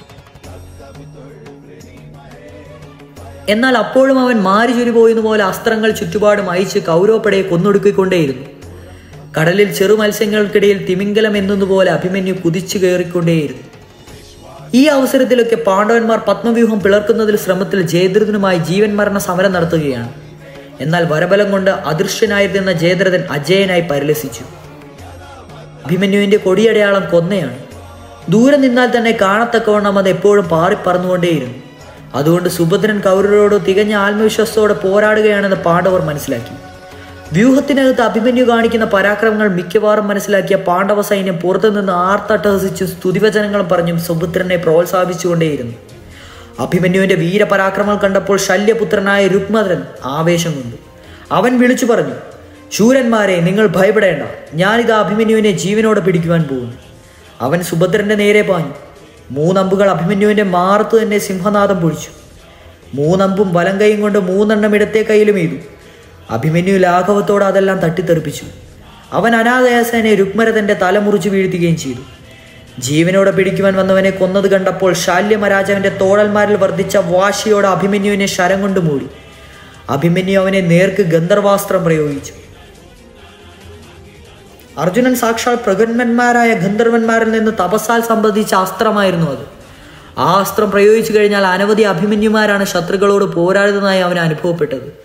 എന്നാൽ അപ്പോഴും അവൻ മാരി ചുരി പോയെന്ന പോലെ അസ്ത്രങ്ങൾ ചുറ്റുപാടും അയച്ച് കൗരവപ്പടയെ കൊന്നൊടുക്കിക്കൊണ്ടേയിരുന്നു കടലിൽ ചെറു മത്സ്യങ്ങൾക്കിടയിൽ തിമിംഗലം എന്നതുപോലെ അഭിമന്യു കുതിച്ചു കയറിക്കൊണ്ടേയിരുന്നു ഈ അവസരത്തിലൊക്കെ പാണ്ഡവന്മാർ പത്മവ്യൂഹം പിളർക്കുന്നതിൽ ശ്രമത്തിൽ ജയദ്രഥനുമായി ജീവൻ മരണ സമരം നടത്തുകയാണ് എന്നാൽ വരബലം കൊണ്ട് അദൃശ്യനായിരുന്ന ജയദ്രഥൻ അജയനായി പരിലസിച്ചു അഭിമന്യുവിന്റെ കൊടിയടയാളം കൊന്നയാണ് ദൂരെ നിന്നാൽ തന്നെ കാണത്തക്കവണ്ണം അത് എപ്പോഴും പാറിപ്പറന്നുകൊണ്ടേയിരുന്നു അതുകൊണ്ട് സുഭദ്രൻ കൗരവരോട് തികഞ്ഞ ആത്മവിശ്വാസത്തോടെ പോരാടുകയാണെന്ന് പാണ്ഡവർ മനസ്സിലാക്കി വ്യൂഹത്തിനകത്ത് അഭിമന്യു കാണിക്കുന്ന പരാക്രമങ്ങൾ മിക്കവാറും മനസ്സിലാക്കിയ പാണ്ഡവ സൈന്യം പുറത്തുനിന്ന് ആർത്തട്ടഹസിച്ചും സ്തുതിവചനങ്ങളും പറഞ്ഞും സുഭദ്രനെ പ്രോത്സാഹിപ്പിച്ചുകൊണ്ടേയിരുന്നു അഭിമന്യുവിന്റെ വീരപരാക്രമങ്ങൾ കണ്ടപ്പോൾ ശല്യപുത്രനായ രുക്മധരൻ ആവേശം കൊണ്ടു അവൻ വിളിച്ചു പറഞ്ഞു ശൂരന്മാരെ നിങ്ങൾ ഭയപ്പെടേണ്ട ഞാനിത് അഭിമന്യുവിനെ ജീവനോടെ പിടിക്കുവാൻ പോകുന്നു അവൻ സുഭദ്രന്റെ നേരെ പാഞ്ഞു മൂന്നമ്പുകൾ അഭിമന്യുവിന്റെ മാറത്ത് തന്നെ സിംഹനാദം പൊഴിച്ചു മൂന്നമ്പും വലം കൈയും കൊണ്ട് മൂന്നെണ്ണം ഇടത്തെ കൈയിലും എയ്തു അഭിമന്യു ലാഘവത്തോടെ അതെല്ലാം തട്ടിത്തെറിപ്പിച്ചു അവൻ അനാഥയാസനെ രുക്മരഥന്റെ തല മുറിച്ചു വീഴ്ത്തുകയും ചെയ്തു ജീവനോടെ പിടിക്കുവാൻ വന്നവനെ കൊന്നത് കണ്ടപ്പോൾ ശാല്യമരാജാവിന്റെ തോഴന്മാരിൽ വർദ്ധിച്ച വാശിയോടെ അഭിമന്യുവിനെ ശരം കൊണ്ട് മൂടി അഭിമന്യു അവനെ നേർക്ക് ഗന്ധർവാസ്ത്രം പ്രയോഗിച്ചു അർജുനൻ സാക്ഷാൽ പ്രഗന്മന്മാരായ ഗന്ധർവന്മാരിൽ നിന്ന് തപസ്സാൽ സംബന്ധിച്ച അസ്ത്രമായിരുന്നു അത് ആ അസ്ത്രം പ്രയോഗിച്ചു കഴിഞ്ഞാൽ അനവധി അഭിമന്യുമാരാണ് ശത്രുക്കളോട് പോരാടുന്നതായി അവന് അനുഭവപ്പെട്ടത്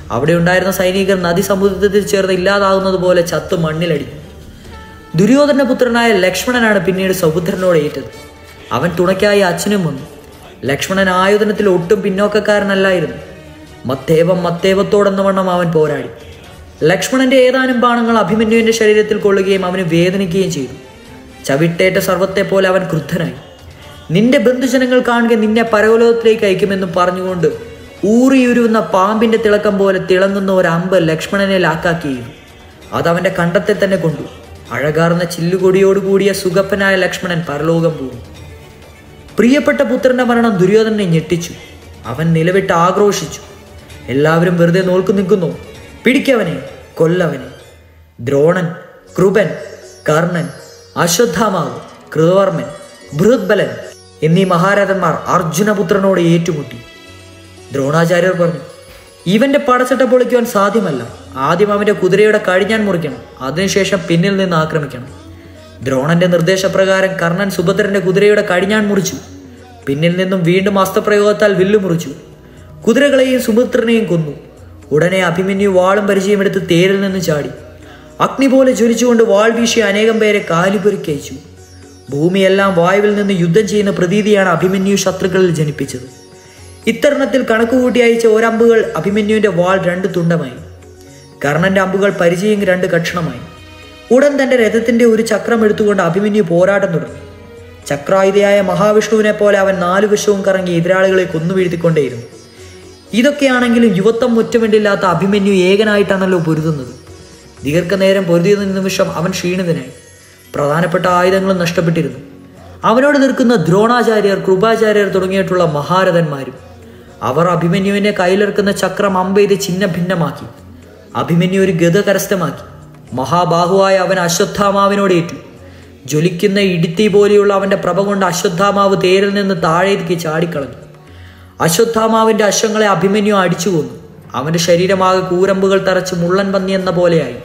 അവിടെ ഉണ്ടായിരുന്ന സൈനികർ നദി സമുദ്രത്തിൽ ചേർന്ന് ഇല്ലാതാകുന്നത് പോലെ ചത്ത് മണ്ണിലടിഞ്ഞു ദുര്യോധന പുത്രനായ ലക്ഷ്മണനാണ് പിന്നീട് സമുദ്രനോട് ഏറ്റത് അവൻ തുണയ്ക്കായി അച്ഛനും വന്നു ലക്ഷ്മണൻ ആയുധനത്തിൽ ഒട്ടും പിന്നോക്കക്കാരനല്ലായിരുന്നു മത്തേവം മത്തേവത്തോടെന്ന വണ്ണം അവൻ പോരാടി ലക്ഷ്മണന്റെ ഏതാനും ബാണങ്ങൾ അഭിമന്യുവിന്റെ ശരീരത്തിൽ കൊള്ളുകയും അവന് വേദനിക്കുകയും ചെയ്തു ചവിട്ടേറ്റ സർവത്തെ പോലെ അവൻ ക്രുദ്ധനായി നിന്റെ ബന്ധുജനങ്ങൾ കാണുക നിന്നെ പരലോകത്തിലേക്ക് അയക്കുമെന്നും പറഞ്ഞുകൊണ്ട് ഊറിയുരുവുന്ന പാമ്പിന്റെ തിളക്കം പോലെ തിളങ്ങുന്ന ഒരു അമ്പ് ലക്ഷ്മണനെ ലാക്കാക്കിയിരുന്നു അതവന്റെ കണ്ടത്തിൽ തന്നെ കൊണ്ടു അഴകാർന്ന ചില്ലുകൊടിയോടുകൂടിയ സുഗപ്പനായ ലക്ഷ്മണൻ പരലോകം പോയി പ്രിയപ്പെട്ട പുത്രന്റെ മരണം ദുര്യോധനെ ഞെട്ടിച്ചു അവൻ നിലവിട്ട് ആക്രോശിച്ചു എല്ലാവരും വെറുതെ നോൽക്കു നിൽക്കുന്നു പിടിക്കവനെ കൊല്ലവനെ ദ്രോണൻ കൃപൻ കർണൻ അശ്വത്ഥാമാവ് കൃതവർമ്മൻ ബൃഹദ്ബലൻ എന്നീ മഹാരഥന്മാർ അർജുനപുത്രനോട് ഏറ്റുമുട്ടി ദ്രോണാചാര്യർ പറഞ്ഞു ഇവന്റെ പടച്ചട്ട പൊളിക്കുവാൻ സാധ്യമല്ല ആദ്യം അവന്റെ കുതിരയുടെ കടിഞ്ഞാൻ മുറിക്കണം അതിനുശേഷം പിന്നിൽ നിന്ന് ആക്രമിക്കണം ദ്രോണന്റെ നിർദ്ദേശപ്രകാരം കർണൻ സുഭദ്രന്റെ കുതിരയുടെ കടിഞ്ഞാൻ മുറിച്ചു പിന്നിൽ നിന്നും വീണ്ടും അസ്ത്രപ്രയോഗത്താൽ വില്ലു മുറിച്ചു കുതിരകളെയും സുഭദ്രനെയും കൊന്നു ഉടനെ അഭിമന്യു വാളും പരിചയമെടുത്ത് തേരിൽ നിന്ന് ചാടി അഗ്നി പോലെ ജ്വലിച്ചുകൊണ്ട് വാൾ വീശി അനേകം പേരെ കാലിപൊരുക്കയച്ചു ഭൂമിയെല്ലാം വായുവിൽ നിന്ന് യുദ്ധം ചെയ്യുന്ന പ്രതീതിയാണ് അഭിമന്യു ശത്രുക്കളിൽ ജനിപ്പിച്ചത് ഇത്തരുണത്തിൽ കണക്കുകൂട്ടി അയച്ച ഒരമ്പുകൾ അഭിമന്യുവിന്റെ വാൾ രണ്ട് തുണ്ടമായി കർണന്റെ അമ്പുകൾ പരിചയം രണ്ട് കക്ഷണമായി ഉടൻ തന്റെ രഥത്തിന്റെ ഒരു ചക്രം എടുത്തുകൊണ്ട് അഭിമന്യു പോരാട്ടം തുടർന്നു ചക്രായുധയായ മഹാവിഷ്ണുവിനെ പോലെ അവൻ നാലു വശവും കറങ്ങി എതിരാളികളെ കൊന്നുവീഴ്ത്തിക്കൊണ്ടേയിരുന്നു ഇതൊക്കെയാണെങ്കിലും യുവത്വം മുറ്റമിണ്ടില്ലാത്ത അഭിമന്യു ഏകനായിട്ടാണല്ലോ പൊരുതുന്നത് ദീർഘനേരം പൊരുതിയ നിമിഷം അവൻ ക്ഷീണിതനായി പ്രധാനപ്പെട്ട ആയുധങ്ങളും നഷ്ടപ്പെട്ടിരുന്നു അവനോട് നിൽക്കുന്ന ദ്രോണാചാര്യർ കൃപാചാര്യർ തുടങ്ങിയിട്ടുള്ള മഹാരഥന്മാരും അവർ അഭിമന്യുവിനെ കയ്യിലെടുക്കുന്ന ചക്രം അമ്പെയ്ത് ചിഹ്ന ഭിന്നമാക്കി അഭിമന്യു ഒരു ഗത കരസ്ഥമാക്കി മഹാബാഹുവായ അവൻ അശ്വത്ഥാമാവിനോട് ഏറ്റു ജ്വലിക്കുന്ന ഇടിത്തി പോലെയുള്ള അവന്റെ പ്രഭ കൊണ്ട് അശ്വത്ഥാമാവ് തേരിൽ നിന്ന് താഴേക്ക് ചാടിക്കളഞ്ഞു അശ്വത്ഥാമാവിന്റെ അശ്വങ്ങളെ അഭിമന്യു അടിച്ചു കൊന്നു അവന്റെ ശരീരമാകെ കൂരമ്പുകൾ തറച്ച് മുള്ളൻ പന്നി എന്ന പോലെയായി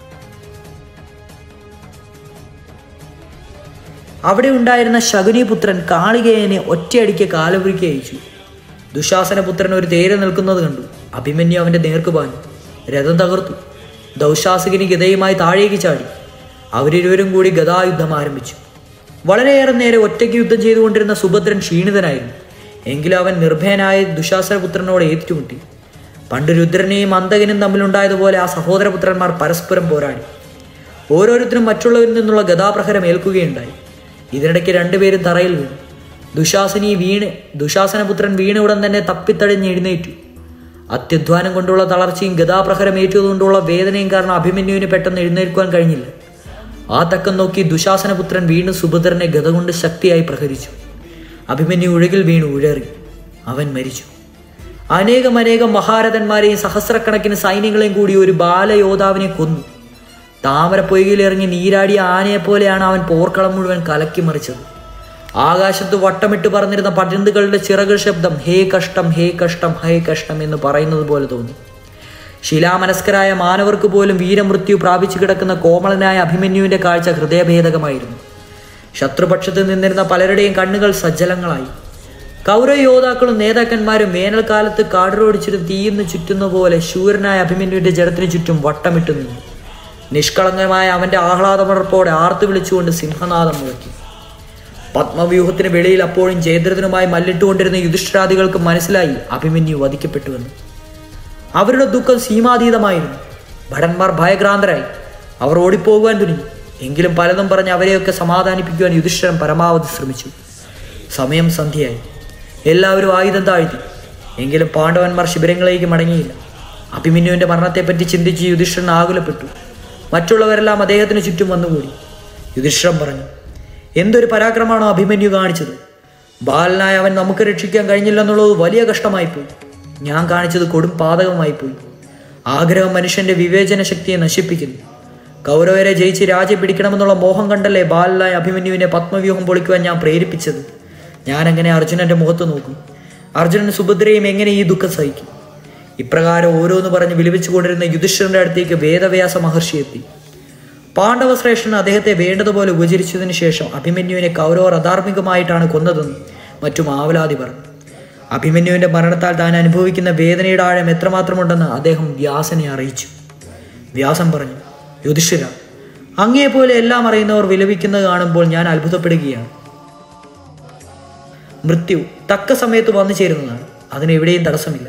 അവിടെ ഉണ്ടായിരുന്ന ശകുനിപുത്രൻ കാളികേയനെ ഒറ്റയടിക്ക് കാലപുരിക്ക് അയച്ചു ദുശാസനപുത്രൻ ഒരു തേര് നിൽക്കുന്നത് കണ്ടു അഭിമന്യു അവന്റെ നേർക്ക് പാഞ്ഞു രഥം തകർത്തു ദൗശാസികന് ഗതയുമായി താഴേക്ക് ചാടി അവരിരുവരും കൂടി ഗതായുദ്ധം ആരംഭിച്ചു വളരെയേറെ നേരെ ഒറ്റയ്ക്ക് യുദ്ധം ചെയ്തുകൊണ്ടിരുന്ന സുഭദ്രൻ ക്ഷീണിതനായിരുന്നു എങ്കിലും അവൻ നിർഭയനായ ദുശാസനപുത്രനോട് ഏറ്റുമുട്ടി പണ്ട് രുദ്രനെയും അന്തകനും തമ്മിലുണ്ടായതുപോലെ ആ സഹോദരപുത്രന്മാർ പരസ്പരം പോരാടി ഓരോരുത്തരും മറ്റുള്ളവരിൽ നിന്നുള്ള ഗതാപ്രഹരം ഏൽക്കുകയുണ്ടായി ഇതിനിടയ്ക്ക് രണ്ടുപേരും തറയിൽ വീണു ദുശാസനി വീണ് ദുശാസനപുത്രൻ വീണ ഉടൻ തന്നെ തപ്പിത്തടഞ്ഞ് എഴുന്നേറ്റു അത്യധ്വാനം കൊണ്ടുള്ള തളർച്ചയും ഗതാപ്രഹരം ഏറ്റുകൊണ്ടുള്ള വേദനയും കാരണം അഭിമന്യുവിന് പെട്ടെന്ന് എഴുന്നേൽക്കുവാൻ കഴിഞ്ഞില്ല ആ തക്കം നോക്കി ദുശാസനപുത്രൻ വീണ്ടും സുഭദ്രനെ ഗത കൊണ്ട് ശക്തിയായി പ്രഹരിച്ചു അഭിമന്യു ഉഴകിൽ വീണു ഉഴറി അവൻ മരിച്ചു അനേകം അനേകം മഹാരഥന്മാരെയും സഹസ്രക്കണക്കിന് സൈന്യങ്ങളെയും കൂടി ഒരു ബാലയോദ്ധാവിനെ കൊന്നു താമര പൊയ്കയിലിറങ്ങി നീരാടിയ ആനയെപ്പോലെയാണ് അവൻ പോർക്കളം മുഴുവൻ കലക്കി മറിച്ചത് ആകാശത്ത് വട്ടമിട്ട് പറഞ്ഞിരുന്ന പരുന്തുകളുടെ ചിറകൾ ശബ്ദം ഹേ കഷ്ടം ഹേ കഷ്ടം ഹേ കഷ്ടം എന്ന് പറയുന്നത് പോലെ തോന്നി ശിലാമനസ്കരായ മാനവർക്ക് പോലും വീരമൃത്യു പ്രാപിച്ചു കിടക്കുന്ന കോമളനായ അഭിമന്യുവിന്റെ കാഴ്ച ഹൃദയഭേദകമായിരുന്നു ശത്രുപക്ഷത്ത് നിന്നിരുന്ന പലരുടെയും കണ്ണുകൾ സജ്ജലങ്ങളായി കൗരവ യോദ്ധാക്കളും നേതാക്കന്മാരും വേനൽക്കാലത്ത് കാടുറോടിച്ചിട്ട് തീയുന്നു ചുറ്റുന്ന പോലെ ശൂരനായ അഭിമന്യുവിന്റെ ജഡത്തിനു ചുറ്റും വട്ടമിട്ടു നിന്നു നിഷ്കളങ്കമായ അവന്റെ ആഹ്ലാദമുറപ്പോടെ ആർത്തു വിളിച്ചുകൊണ്ട് സിംഹനാദം മുഴക്കി പത്മവ്യൂഹത്തിന് വെളിയിൽ അപ്പോഴും ജയദ്രഥനുമായി മല്ലിട്ടുകൊണ്ടിരുന്ന യുധിഷ്ഠിരാദികൾക്ക് മനസ്സിലായി അഭിമന്യു വധിക്കപ്പെട്ടുവെന്ന് അവരുടെ ദുഃഖം സീമാതീതമായിരുന്നു ഭടന്മാർ ഭയഭ്രാന്തരായി അവർ ഓടിപ്പോകുവാൻ തുനിഞ്ഞു എങ്കിലും പലതും പറഞ്ഞ് അവരെയൊക്കെ സമാധാനിപ്പിക്കുവാൻ യുധിഷ്ഠിരൻ പരമാവധി ശ്രമിച്ചു സമയം സന്ധ്യയായി എല്ലാവരും ആയുധം താഴ്ത്തി എങ്കിലും പാണ്ഡവന്മാർ ശിബിരങ്ങളിലേക്ക് മടങ്ങിയില്ല അഭിമന്യുവിന്റെ മരണത്തെപ്പറ്റി ചിന്തിച്ച് യുധിഷ്ഠിരൻ ആകുലപ്പെട്ടു മറ്റുള്ളവരെല്ലാം അദ്ദേഹത്തിന് ചുറ്റും വന്നുകൂടി യുധിഷ്ഠിരൻ പറഞ്ഞു എന്തൊരു പരാക്രമമാണോ അഭിമന്യു കാണിച്ചത് ബാലനായ അവൻ നമുക്ക് രക്ഷിക്കാൻ കഴിഞ്ഞില്ലെന്നുള്ളത് വലിയ കഷ്ടമായിപ്പോയി ഞാൻ കാണിച്ചത് കൊടും പാതകമായിപ്പോയി ആഗ്രഹം മനുഷ്യന്റെ വിവേചന ശക്തിയെ നശിപ്പിക്കുന്നു കൗരവരെ ജയിച്ച് രാജ്യം പിടിക്കണമെന്നുള്ള മോഹം കണ്ടല്ലേ ബാലനായ അഭിമന്യുവിനെ പത്മവ്യൂഹം പൊളിക്കുവാൻ ഞാൻ പ്രേരിപ്പിച്ചത് ഞാൻ എങ്ങനെ അർജുനന്റെ മുഖത്ത് നോക്കും അർജുനൻ സുഭദ്രയും എങ്ങനെ ഈ ദുഃഖം സഹിക്കും ഇപ്രകാരം ഓരോന്ന് പറഞ്ഞ് വിലപിച്ചുകൊണ്ടിരുന്ന യുധിഷ്ഠിരന്റെ അടുത്തേക്ക് വേദവ്യാസ മഹർഷി എത്തി പാണ്ഡവ ശ്രേഷ്ഠൻ അദ്ദേഹത്തെ വേണ്ടതുപോലെ ഉപചരിച്ചതിനു ശേഷം അഭിമന്യുവിനെ കൗരവർ അധാർമികമായിട്ടാണ് കൊന്നതെന്ന് മറ്റും ആവലാതി പറഞ്ഞു അഭിമന്യുവിന്റെ മരണത്താൽ താൻ അനുഭവിക്കുന്ന വേദനയുടെ ആഴം എത്രമാത്രമുണ്ടെന്ന് അദ്ദേഹം വ്യാസനെ അറിയിച്ചു വ്യാസൻ പറഞ്ഞു യുധിഷ്ഠിര അങ്ങയെപ്പോലെ എല്ലാം അറിയുന്നവർ വിലപിക്കുന്നത് കാണുമ്പോൾ ഞാൻ അത്ഭുതപ്പെടുകയാണ് മൃത്യു തക്ക സമയത്ത് വന്നു ചേരുന്നതാണ് അതിനെവിടെയും തടസ്സമില്ല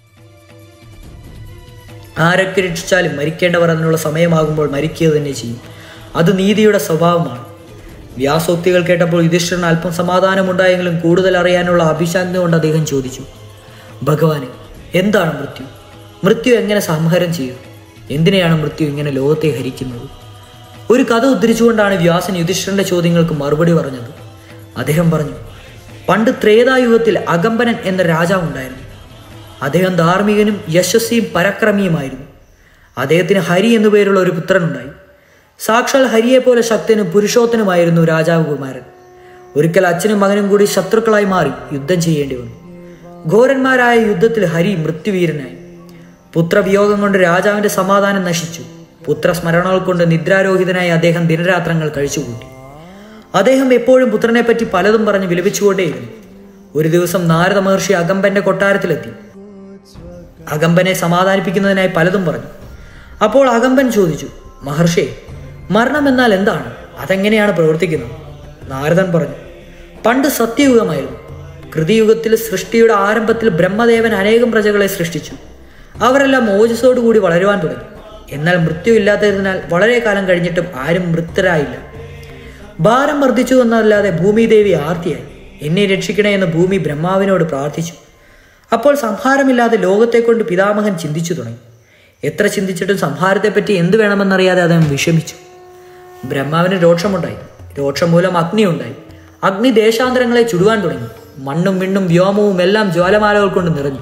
ആരൊക്കെ രക്ഷിച്ചാലും മരിക്കേണ്ടവർ അതിനുള്ള സമയമാകുമ്പോൾ മരിക്കുക തന്നെ ചെയ്യും അത് നീതിയുടെ സ്വഭാവമാണ് വ്യാസോക്തികൾ കേട്ടപ്പോൾ യുധിഷ്ഠിരന് അല്പം സമാധാനമുണ്ടായെങ്കിലും കൂടുതൽ അറിയാനുള്ള അഭിശാന്തി കൊണ്ട് അദ്ദേഹം ചോദിച്ചു ഭഗവാനെ എന്താണ് മൃത്യു മൃത്യു എങ്ങനെ സംഹാരം ചെയ്യും എന്തിനെയാണ് മൃത്യു ഇങ്ങനെ ലോകത്തെ ഹരിക്കുന്നത് ഒരു കഥ ഉദ്ധരിച്ചുകൊണ്ടാണ് വ്യാസൻ യുധിഷ്ഠിരന്റെ ചോദ്യങ്ങൾക്ക് മറുപടി പറഞ്ഞത് അദ്ദേഹം പറഞ്ഞു പണ്ട് ത്രേതായുഗത്തിൽ അകമ്പനൻ എന്ന രാജാവ് ഉണ്ടായിരുന്നു അദ്ദേഹം ധാർമ്മികനും യശസ്വിയും പരക്രമിയുമായിരുന്നു അദ്ദേഹത്തിന് ഹരി എന്നു പേരുള്ള ഒരു പുത്രനുണ്ടായി സാക്ഷാൽ ഹരിയെപ്പോലെ ശക്തനും പുരുഷോത്തനുമായിരുന്നു രാജാവ് കുമാരൻ ഒരിക്കൽ അച്ഛനും മകനും കൂടി ശത്രുക്കളായി മാറി യുദ്ധം ചെയ്യേണ്ടി വന്നു ഘോരന്മാരായ യുദ്ധത്തിൽ ഹരി മൃത്യുവീരനായി പുത്രവിയോഗം കൊണ്ട് രാജാവിന്റെ സമാധാനം നശിച്ചു പുത്രസ്മരണകൾ കൊണ്ട് നിദ്രാരോഹിതനായി അദ്ദേഹം ദിനരാത്രങ്ങൾ കഴിച്ചുകൂട്ടി അദ്ദേഹം എപ്പോഴും പുത്രനെപ്പറ്റി പലതും പറഞ്ഞ് വിലപിച്ചുകൊണ്ടേയിരുന്നു ഒരു ദിവസം നാരദ മഹർഷി അകമ്പന്റെ കൊട്ടാരത്തിലെത്തി അകമ്പനെ സമാധാനിപ്പിക്കുന്നതിനായി പലതും പറഞ്ഞു അപ്പോൾ അകമ്പൻ ചോദിച്ചു മഹർഷി മരണം എന്നാൽ എന്താണ് അതെങ്ങനെയാണ് പ്രവർത്തിക്കുന്നത് നാരദൻ പറഞ്ഞു പണ്ട് സത്യയുഗമായിരുന്നു കൃതിയുഗത്തിൽ സൃഷ്ടിയുടെ ആരംഭത്തിൽ ബ്രഹ്മദേവൻ അനേകം പ്രജകളെ സൃഷ്ടിച്ചു അവരെല്ലാം ഓജസ്സോടുകൂടി വളരുവാൻ തുടങ്ങി എന്നാൽ മൃത്യു ഇല്ലാത്തതിനാൽ വളരെ കാലം കഴിഞ്ഞിട്ടും ആരും മൃത്തരായില്ല ഭാരം വർദ്ധിച്ചു എന്നല്ലാതെ ഭൂമിദേവി ആർത്തിയായി എന്നെ രക്ഷിക്കണേ എന്ന് ഭൂമി ബ്രഹ്മാവിനോട് പ്രാർത്ഥിച്ചു അപ്പോൾ സംഹാരമില്ലാതെ ലോകത്തെ കൊണ്ട് പിതാമഹൻ ചിന്തിച്ചു തുടങ്ങി എത്ര ചിന്തിച്ചിട്ടും സംഹാരത്തെപ്പറ്റി എന്ത് വേണമെന്നറിയാതെ അദ്ദേഹം വിഷമിച്ചു ബ്രഹ്മാവിന് രോക്ഷമുണ്ടായി രോക്ഷം മൂലം അഗ്നി ഉണ്ടായി അഗ്നി ദേശാന്തരങ്ങളെ ചുടുവാൻ തുടങ്ങി മണ്ണും വിണ്ണും വ്യോമവും എല്ലാം ജ്വാലമാലകൾ കൊണ്ട് നിറഞ്ഞു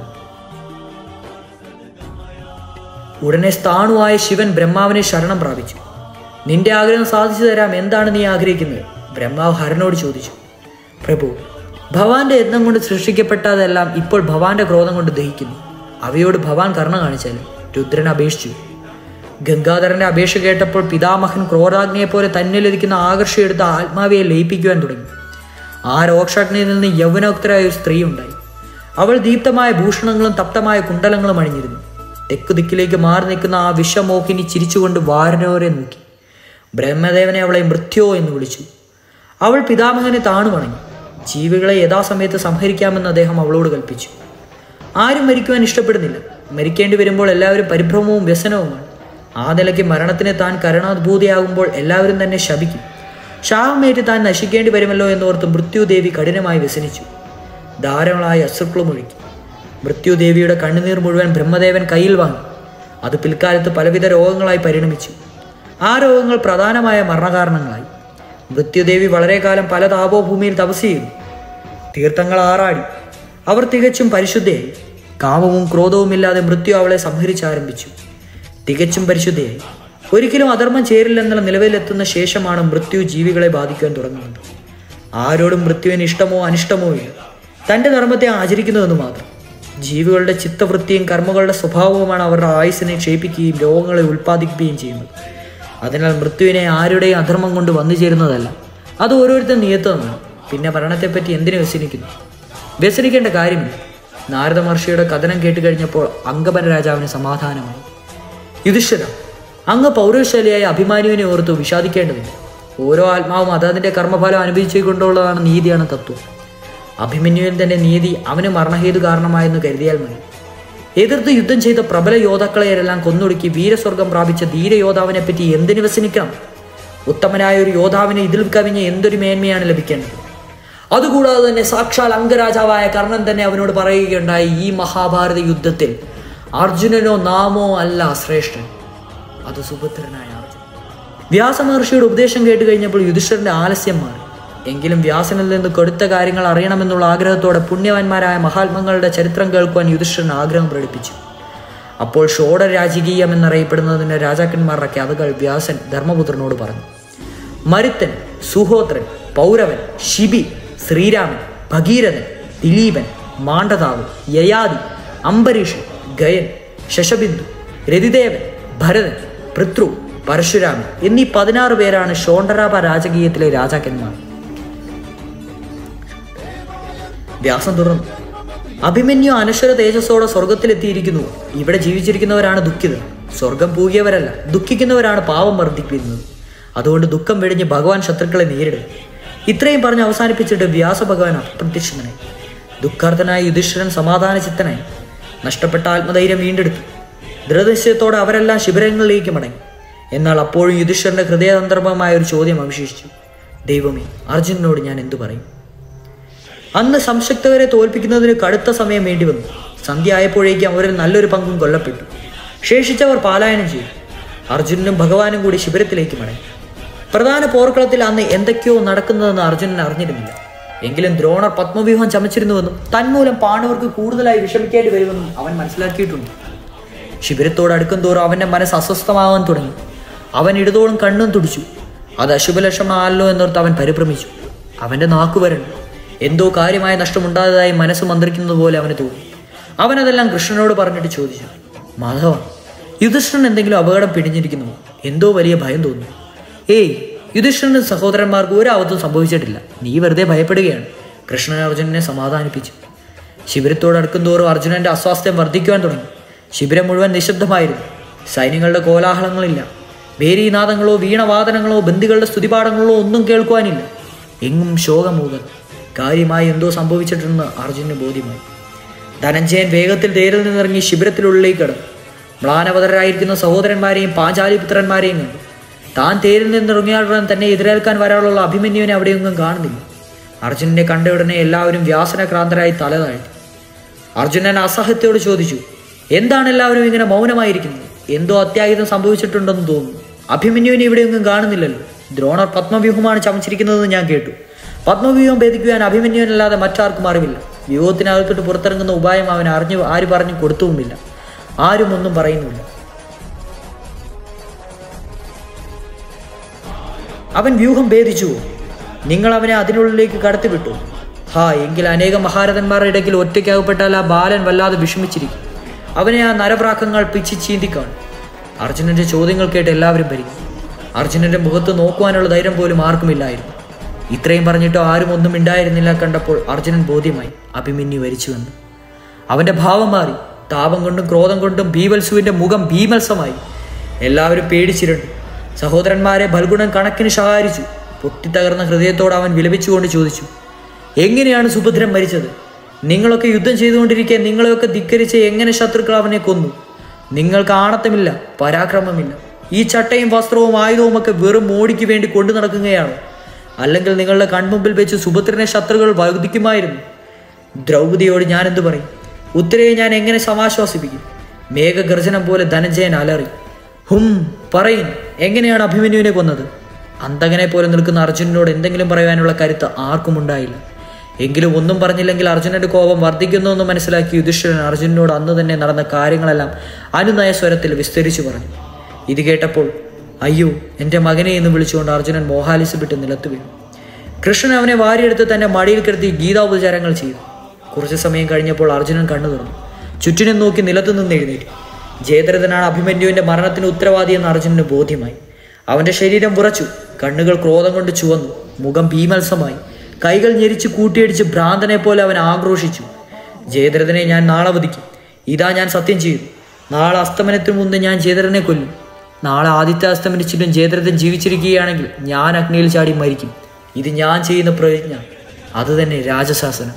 ഉടനെ സ്ഥാണുവായ ശിവൻ ബ്രഹ്മാവിനെ ശരണം പ്രാപിച്ചു നിന്റെ ആഗ്രഹം സാധിച്ചു തരാം എന്താണ് നീ ആഗ്രഹിക്കുന്നത് ബ്രഹ്മാവ് ഹരനോട് ചോദിച്ചു പ്രഭു ഭവാന്റെ യത്നം കൊണ്ട് സൃഷ്ടിക്കപ്പെട്ടതെല്ലാം ഇപ്പോൾ ഭവാന്റെ ക്രോധം കൊണ്ട് ദഹിക്കുന്നു അവയോട് ഭവാൻ കരുണ കാണിച്ചാലും രുദ്രൻ അപേക്ഷിച്ചു ഗംഗാധരന്റെ അപേക്ഷ കേട്ടപ്പോൾ പിതാമഹൻ ക്രോധാഗ്നിയെ പോലെ തന്നിലിരിക്കുന്ന ആകർഷിയെടുത്ത ആത്മാവിയെ ലയിപ്പിക്കുവാൻ തുടങ്ങി ആ രോക്ഷാഗ്നിയിൽ നിന്ന് യൗവനോക്തരായ ഒരു സ്ത്രീ ഉണ്ടായി അവൾ ദീപ്തമായ ഭൂഷണങ്ങളും തപ്തമായ കുണ്ടലങ്ങളും അണിഞ്ഞിരുന്നു തെക്കു ദിക്കിലേക്ക് മാറി നിൽക്കുന്ന ആ വിഷമോഹിനി ചിരിച്ചുകൊണ്ട് വാരനോരെ നോക്കി ബ്രഹ്മദേവനെ അവളെ മൃത്യോ എന്ന് വിളിച്ചു അവൾ പിതാമഹനെ താണു വണങ്ങി ജീവികളെ യഥാസമയത്ത് സംഹരിക്കാമെന്ന് അദ്ദേഹം അവളോട് കൽപ്പിച്ചു ആരും മരിക്കുവാൻ ഇഷ്ടപ്പെടുന്നില്ല മരിക്കേണ്ടി വരുമ്പോൾ എല്ലാവരും പരിഭ്രമവും വ്യസനവുമാണ് ആ നിലയ്ക്ക് മരണത്തിന് താൻ കരുണാഭൂതിയാകുമ്പോൾ എല്ലാവരും തന്നെ ശപിക്കും ശാപമേറ്റ് താൻ നശിക്കേണ്ടി വരുമല്ലോ എന്നോർത്ത് മൃത്യുദേവി കഠിനമായി വ്യസനിച്ചു ധാരാളമായി അശ്രുക്കളും ഒഴുക്കി മൃത്യുദേവിയുടെ കണ്ണുനീർ മുഴുവൻ ബ്രഹ്മദേവൻ കയ്യിൽ വാങ്ങി അത് പിൽക്കാലത്ത് പലവിധ രോഗങ്ങളായി പരിണമിച്ചു ആ രോഗങ്ങൾ പ്രധാനമായ മരണകാരണങ്ങളായി മൃത്യുദേവി വളരെ കാലം പല താപോഭൂമിയിൽ തപസ് ചെയ്തു തീർത്ഥങ്ങൾ ആറാടി അവർ തികച്ചും പരിശുദ്ധയായി കാമവും ക്രോധവും ഇല്ലാതെ മൃത്യു അവളെ സംഹരിച്ചാരംഭിച്ചു തികച്ചും പരിശുദ്ധയായി ഒരിക്കലും അധർമ്മം ചേരില്ലെന്നുള്ള നിലവിലെത്തുന്ന ശേഷമാണ് മൃത്യു ജീവികളെ ബാധിക്കാൻ തുടങ്ങുന്നത് ആരോടും മൃത്യുവിന് ഇഷ്ടമോ അനിഷ്ടമോ ഇല്ല തൻ്റെ ധർമ്മത്തെ ആചരിക്കുന്നുവെന്ന് മാത്രം ജീവികളുടെ ചിത്തവൃത്തിയും കർമ്മങ്ങളുടെ സ്വഭാവവുമാണ് അവരുടെ ആയുസ്സിനെ ക്ഷയിപ്പിക്കുകയും രോഗങ്ങളെ ഉൽപ്പാദിപ്പിക്കുകയും ചെയ്യുന്നത് അതിനാൽ മൃത്യുവിനെ ആരുടെയും അധർമ്മം കൊണ്ട് വന്നു ചേരുന്നതല്ല അത് ഓരോരുത്തരും നിയത്തമാണ് പിന്നെ മരണത്തെപ്പറ്റി എന്തിനു വ്യസനിക്കുന്നു വ്യസനിക്കേണ്ട കാര്യമില്ല നാരദ മഹർഷിയുടെ കഥനം കേട്ട് കഴിഞ്ഞപ്പോൾ അങ്കപന രാജാവിന് സമാധാനമായി യുധിഷ്ഠിര അങ്ങ് പൗരശാലിയായ അഭിമാനുവിനെ ഓർത്ത് വിഷാദിക്കേണ്ടതില്ല ഓരോ ആത്മാവും അതതിൻ്റെ കർമ്മഫലം അനുഭവിച്ചുകൊണ്ടുള്ളതാണ് നീതിയാണ് തത്വം അഭിമന്യുവിൻ തന്റെ നീതി അവന് മരണഹേതു കാരണമായെന്ന് കരുതിയാൽ മതി എതിർത്ത് യുദ്ധം ചെയ്ത പ്രബല യോദ്ധാക്കളെയെല്ലാം കൊന്നൊടുക്കി വീരസ്വർഗം പ്രാപിച്ച ധീരയോദ്ധാവിനെ പറ്റി എന്തിനു വ്യസനിക്കണം ഉത്തമനായ ഒരു യോദ്ധാവിന് ഇതിൽ കവിഞ്ഞ എന്തൊരു മേന്മയാണ് ലഭിക്കേണ്ടത് അതുകൂടാതെ തന്നെ സാക്ഷാൽ അംഗരാജാവായ കർണൻ തന്നെ അവനോട് പറയുകയുണ്ടായി ഈ മഹാഭാരത യുദ്ധത്തിൽ അർജുനനോ നാമോ അല്ല ശ്രേഷ്ഠൻ അത് സുഭദ്രനായ അർജുനൻ വ്യാസമഹർഷിയുടെ ഉപദേശം കേട്ട് കഴിഞ്ഞപ്പോൾ യുധിഷ്ഠിരന്റെ ആലസ്യം മാറി എങ്കിലും വ്യാസനിൽ നിന്ന് കൊടുത്ത കാര്യങ്ങൾ അറിയണമെന്നുള്ള ആഗ്രഹത്തോടെ പുണ്യവാന്മാരായ മഹാത്മങ്ങളുടെ ചരിത്രം കേൾക്കുവാൻ യുധിഷ്ഠിരൻ ആഗ്രഹം പ്രകടിപ്പിച്ചു അപ്പോൾ ഷോഡരാജകീയം എന്നറിയപ്പെടുന്നതിൻ്റെ രാജാക്കന്മാരുടെ കഥകൾ വ്യാസൻ ധർമ്മപുത്രനോട് പറഞ്ഞു മരുത്തൻ സുഹോത്രൻ പൗരവൻ ശിബി ശ്രീരാമൻ ഭഗീരഥൻ ദിലീപൻ മാണ്ഡതാവ് യയാതി അംബരീഷൻ ഗയൻ ശശബിന്ദു രതിദേവൻ ഭരതൻ പൃഥ്രു പരശുരാമൻ എന്നീ പതിനാറ് പേരാണ് ഷോണ്ടരാപ രാജകീയത്തിലെ രാജാക്കന്മാർ വ്യാസം തുടർന്നു അഭിമന്യു അനശ്വര തേജസ്സോടെ സ്വർഗത്തിലെത്തിയിരിക്കുന്നു ഇവിടെ ജീവിച്ചിരിക്കുന്നവരാണ് ദുഃഖിതർ സ്വർഗം പൂകിയവരല്ല ദുഃഖിക്കുന്നവരാണ് പാവം വർദ്ധിക്കുന്നത് അതുകൊണ്ട് ദുഃഖം വെടിഞ്ഞ് ഭഗവാൻ ശത്രുക്കളെ നേരിടും ഇത്രയും പറഞ്ഞ് അവസാനിപ്പിച്ചിട്ട് വ്യാസഭഗവാൻ അപ്രത്യക്ഷനായി ദുഃഖാർത്ഥനായ യുധിഷ്ഠിരൻ സമാധാന ചിത്തനായി നഷ്ടപ്പെട്ട ആത്മധൈര്യം വീണ്ടെടുത്തു ദൃഢനിശ്ചയത്തോടെ അവരെല്ലാം ശിബിരങ്ങളിലേക്ക് മടങ്ങി എന്നാൽ അപ്പോഴും യുധിഷ്ഠിരന്റെ ഹൃദയതന്ത്രമായ ഒരു ചോദ്യം അവശേഷിച്ചു ദൈവമേ അർജുനനോട് ഞാൻ എന്തു പറയും അന്ന് സംശക്തവരെ തോൽപ്പിക്കുന്നതിന് കടുത്ത സമയം വേണ്ടി വന്നു സന്ധ്യ ആയപ്പോഴേക്കും അവരിൽ നല്ലൊരു പങ്കും കൊല്ലപ്പെട്ടു ശേഷിച്ചവർ പാലായനം ചെയ്തു അർജുനനും ഭഗവാനും കൂടി ശിബിരത്തിലേക്ക് മടങ്ങി പ്രധാന പോർക്കളത്തിൽ അന്ന് എന്തൊക്കെയോ നടക്കുന്നതെന്ന് അർജുനൻ അറിഞ്ഞിരുന്നില്ല എങ്കിലും ദ്രോണർ പത്മവ്യൂഹം ചമച്ചിരുന്നുവെന്നും തന്മൂലം പാണ്ഡവർക്ക് കൂടുതലായി വിഷമിക്കേണ്ടി വരുമെന്നും അവൻ മനസ്സിലാക്കിയിട്ടുണ്ട് ശിബിരത്തോട് അടുക്കും തോറും അവന്റെ മനസ്സ് അസ്വസ്ഥമാവാൻ തുടങ്ങി അവൻ ഇടതോളം കണ്ണും തുടിച്ചു അത് അശുഭലക്ഷണമല്ലോ എന്നോർത്ത് അവൻ പരിഭ്രമിച്ചു അവന്റെ നാക്കു വരണ്ടു എന്തോ കാര്യമായ നഷ്ടമുണ്ടായതായി മനസ്സ് മന്ത്രിക്കുന്നത് പോലെ അവന് തോന്നി അവനതെല്ലാം കൃഷ്ണനോട് പറഞ്ഞിട്ട് ചോദിച്ചു മാധവ യുധിഷ്ഠിരൻ എന്തെങ്കിലും അപകടം പിടിഞ്ഞിരിക്കുന്നു എന്തോ വലിയ ഭയം തോന്നുന്നു ഏയ് യുധിഷ്ഠിരന്റെ സഹോദരന്മാർക്ക് ഒരു ആപത്തും സംഭവിച്ചിട്ടില്ല നീ വെറുതെ ഭയപ്പെടുകയാണ് കൃഷ്ണൻ അർജുനനെ സമാധാനിപ്പിച്ചു ശിബിരത്തോട് അടുക്കുന്തോറും അർജുനന്റെ അസ്വാസ്ഥ്യം വർദ്ധിക്കുവാൻ തുടങ്ങി ശിബിരം മുഴുവൻ നിശബ്ദമായിരുന്നു സൈന്യങ്ങളുടെ കോലാഹലങ്ങളില്ല ഭേരീനാദങ്ങളോ വീണവാദനങ്ങളോ ബന്ദികളുടെ സ്തുതിപാഠങ്ങളോ ഒന്നും കേൾക്കുവാനില്ല എങ്ങും ശോകമൂകൽ കാര്യമായി എന്തോ സംഭവിച്ചിട്ടുണ്ടെന്ന് അർജുനന് ബോധ്യമായി ധനഞ്ജയൻ വേഗത്തിൽ തേരിൽ നിന്നിറങ്ങി ശിബിരത്തിനുള്ളിലേക്ക് കടന്നു മ്ലാനവതരായിരിക്കുന്ന സഹോദരന്മാരെയും പാഞ്ചാലിപുത്രന്മാരെയും കണ്ടു താൻ തേരിൽ നിന്നിറങ്ങിയാലുടൻ തന്നെ എതിരേൽക്കാൻ വരാനുള്ള അഭിമന്യുവിനെ അവിടെയൊന്നും കാണുന്നില്ല അർജുനനെ കണ്ട ഉടനെ എല്ലാവരും വ്യാസനക്രാന്തരായി തല താഴ്ത്തി അർജുനൻ അസഹ്യത്തോട് ചോദിച്ചു എന്താണ് എല്ലാവരും ഇങ്ങനെ മൗനമായിരിക്കുന്നത് എന്തോ അത്യാഹിതം സംഭവിച്ചിട്ടുണ്ടെന്ന് തോന്നുന്നു അഭിമന്യുവിനെ ഇവിടെയൊന്നും കാണുന്നില്ലല്ലോ ദ്രോണർ പത്മവ്യൂഹമാണ് ചമച്ചിരിക്കുന്നതെന്ന് ഞാൻ കേട്ടു പത്മവ്യൂഹം ഭേദിക്കുവാൻ അഭിമന്യുവിനല്ലാതെ മറ്റാർക്കും അറിവില്ല വ്യൂഹത്തിനകത്തോട്ട് പുറത്തിറങ്ങുന്ന ഉപായം അവൻ അറിഞ്ഞു ആര് പറഞ്ഞു കൊടുത്തുമില്ല ആരും ഒന്നും പറയുന്നില്ല അവൻ വ്യൂഹം ഭേദിച്ചുവോ നിങ്ങൾ അവനെ അതിനുള്ളിലേക്ക് കടത്തിവിട്ടു ഹാ എങ്കിൽ അനേകം മഹാരഥന്മാരുടെ ഇടയ്ക്കിൽ ഒറ്റയ്ക്കകപ്പെട്ടാൽ ആ ബാലൻ വല്ലാതെ വിഷമിച്ചിരിക്കും അവനെ ആ നരപ്രാക്കങ്ങൾ പിച്ചി ചീന്തിക്കാണും അർജുനന്റെ ചോദ്യങ്ങൾ കേട്ട് എല്ലാവരും ഭരിക്കും അർജുനന്റെ മുഖത്ത് നോക്കുവാനുള്ള ധൈര്യം പോലും ആർക്കുമില്ലായിരുന്നു ഇത്രയും പറഞ്ഞിട്ടോ ആരും ഒന്നും ഉണ്ടായിരുന്നില്ല കണ്ടപ്പോൾ അർജുനൻ ബോധ്യമായി അഭിമന്യു വരിച്ചുവെന്ന് അവന്റെ ഭാവം മാറി താപം കൊണ്ടും ക്രോധം കൊണ്ടും ഭീവത്സുവിന്റെ മുഖം ഭീമത്സമായി എല്ലാവരും പേടിച്ചിരുന്നു സഹോദരന്മാരെ ബൽഗുണൻ കണക്കിന് ശകാരിച്ചു പൊട്ടിത്തകർന്ന ഹൃദയത്തോട് അവൻ വിലപിച്ചുകൊണ്ട് ചോദിച്ചു എങ്ങനെയാണ് സുഭദ്രൻ മരിച്ചത് നിങ്ങളൊക്കെ യുദ്ധം ചെയ്തുകൊണ്ടിരിക്കെ നിങ്ങളെയൊക്കെ ധിക്കരിച്ച് എങ്ങനെ ശത്രുക്കൾ അവനെ കൊന്നു നിങ്ങൾക്ക് ആണത്തമില്ല പരാക്രമമില്ല ഈ ചട്ടയും വസ്ത്രവും ആയുധവും ഒക്കെ വെറും മോടിക്ക് വേണ്ടി കൊണ്ടു നടക്കുകയാണ് അല്ലെങ്കിൽ നിങ്ങളുടെ കൺമുമ്പിൽ വെച്ച് സുഭദ്രനെ ശത്രുക്കൾ വധിക്കുമായിരുന്നു ദ്രൗപദിയോട് ഞാൻ എന്തു പറയും ഉത്തരയെ ഞാൻ എങ്ങനെ സമാശ്വാസിപ്പിക്കും മേഘഗർജനം പോലെ ധനഞ്ജയൻ അലറി ഹും പറയും എങ്ങനെയാണ് അഭിമന്യുവിനെ കൊന്നത് അന്തകനെ പോലെ നിൽക്കുന്ന അർജുനനോട് എന്തെങ്കിലും പറയാനുള്ള കരുത്ത് ആർക്കും ഉണ്ടായില്ല എങ്കിലും ഒന്നും പറഞ്ഞില്ലെങ്കിൽ അർജുനന്റെ കോപം വർദ്ധിക്കുന്നു എന്ന് മനസ്സിലാക്കി യുധിഷ്ഠിരൻ അർജുനനോട് അന്ന് തന്നെ നടന്ന കാര്യങ്ങളെല്ലാം അനുനയ സ്വരത്തിൽ വിസ്തരിച്ചു പറഞ്ഞു ഇത് കേട്ടപ്പോൾ അയ്യോ എൻ്റെ മകനെ എന്ന് വിളിച്ചുകൊണ്ട് അർജുനൻ മോഹാലിസ് വിട്ട് നിലത്തു വീണു കൃഷ്ണൻ അവനെ വാരിയെടുത്ത് തന്റെ മടിയിൽ കിടത്തി ഗീതാപചാരങ്ങൾ ചെയ്തു കുറച്ചു സമയം കഴിഞ്ഞപ്പോൾ അർജുനൻ കണ്ണു തുറന്നു ചുറ്റിനും നോക്കി നിലത്തു നിന്ന് എഴുന്നേറ്റു ജയദ്രഥനാണ് അഭിമന്യുവിന്റെ മരണത്തിന് ഉത്തരവാദിയെന്ന് അർജുനന് ബോധ്യമായി അവന്റെ ശരീരം വിറച്ചു കണ്ണുകൾ ക്രോധം കൊണ്ട് ചുവന്നു മുഖം ഭീമത്സമായി കൈകൾ ഞെരിച്ച് കൂട്ടിയടിച്ച് ഭ്രാന്തനെ പോലെ അവൻ ആക്രോശിച്ചു ജയദ്രഥനെ ഞാൻ നാളെ വധിക്കും ഇതാ ഞാൻ സത്യം ചെയ്തു നാളെ അസ്തമനത്തിന് മുമ്പ് ഞാൻ ജയദ്രഥനെ കൊല്ലും നാളെ ആദിത്യ അസ്തമനിച്ചിട്ടും ജയദ്രഥൻ ജീവിച്ചിരിക്കുകയാണെങ്കിൽ ഞാൻ അഗ്നിയിൽ ചാടി മരിക്കും ഇത് ഞാൻ ചെയ്യുന്ന പ്രതിജ്ഞ അത് തന്നെ രാജശാസനം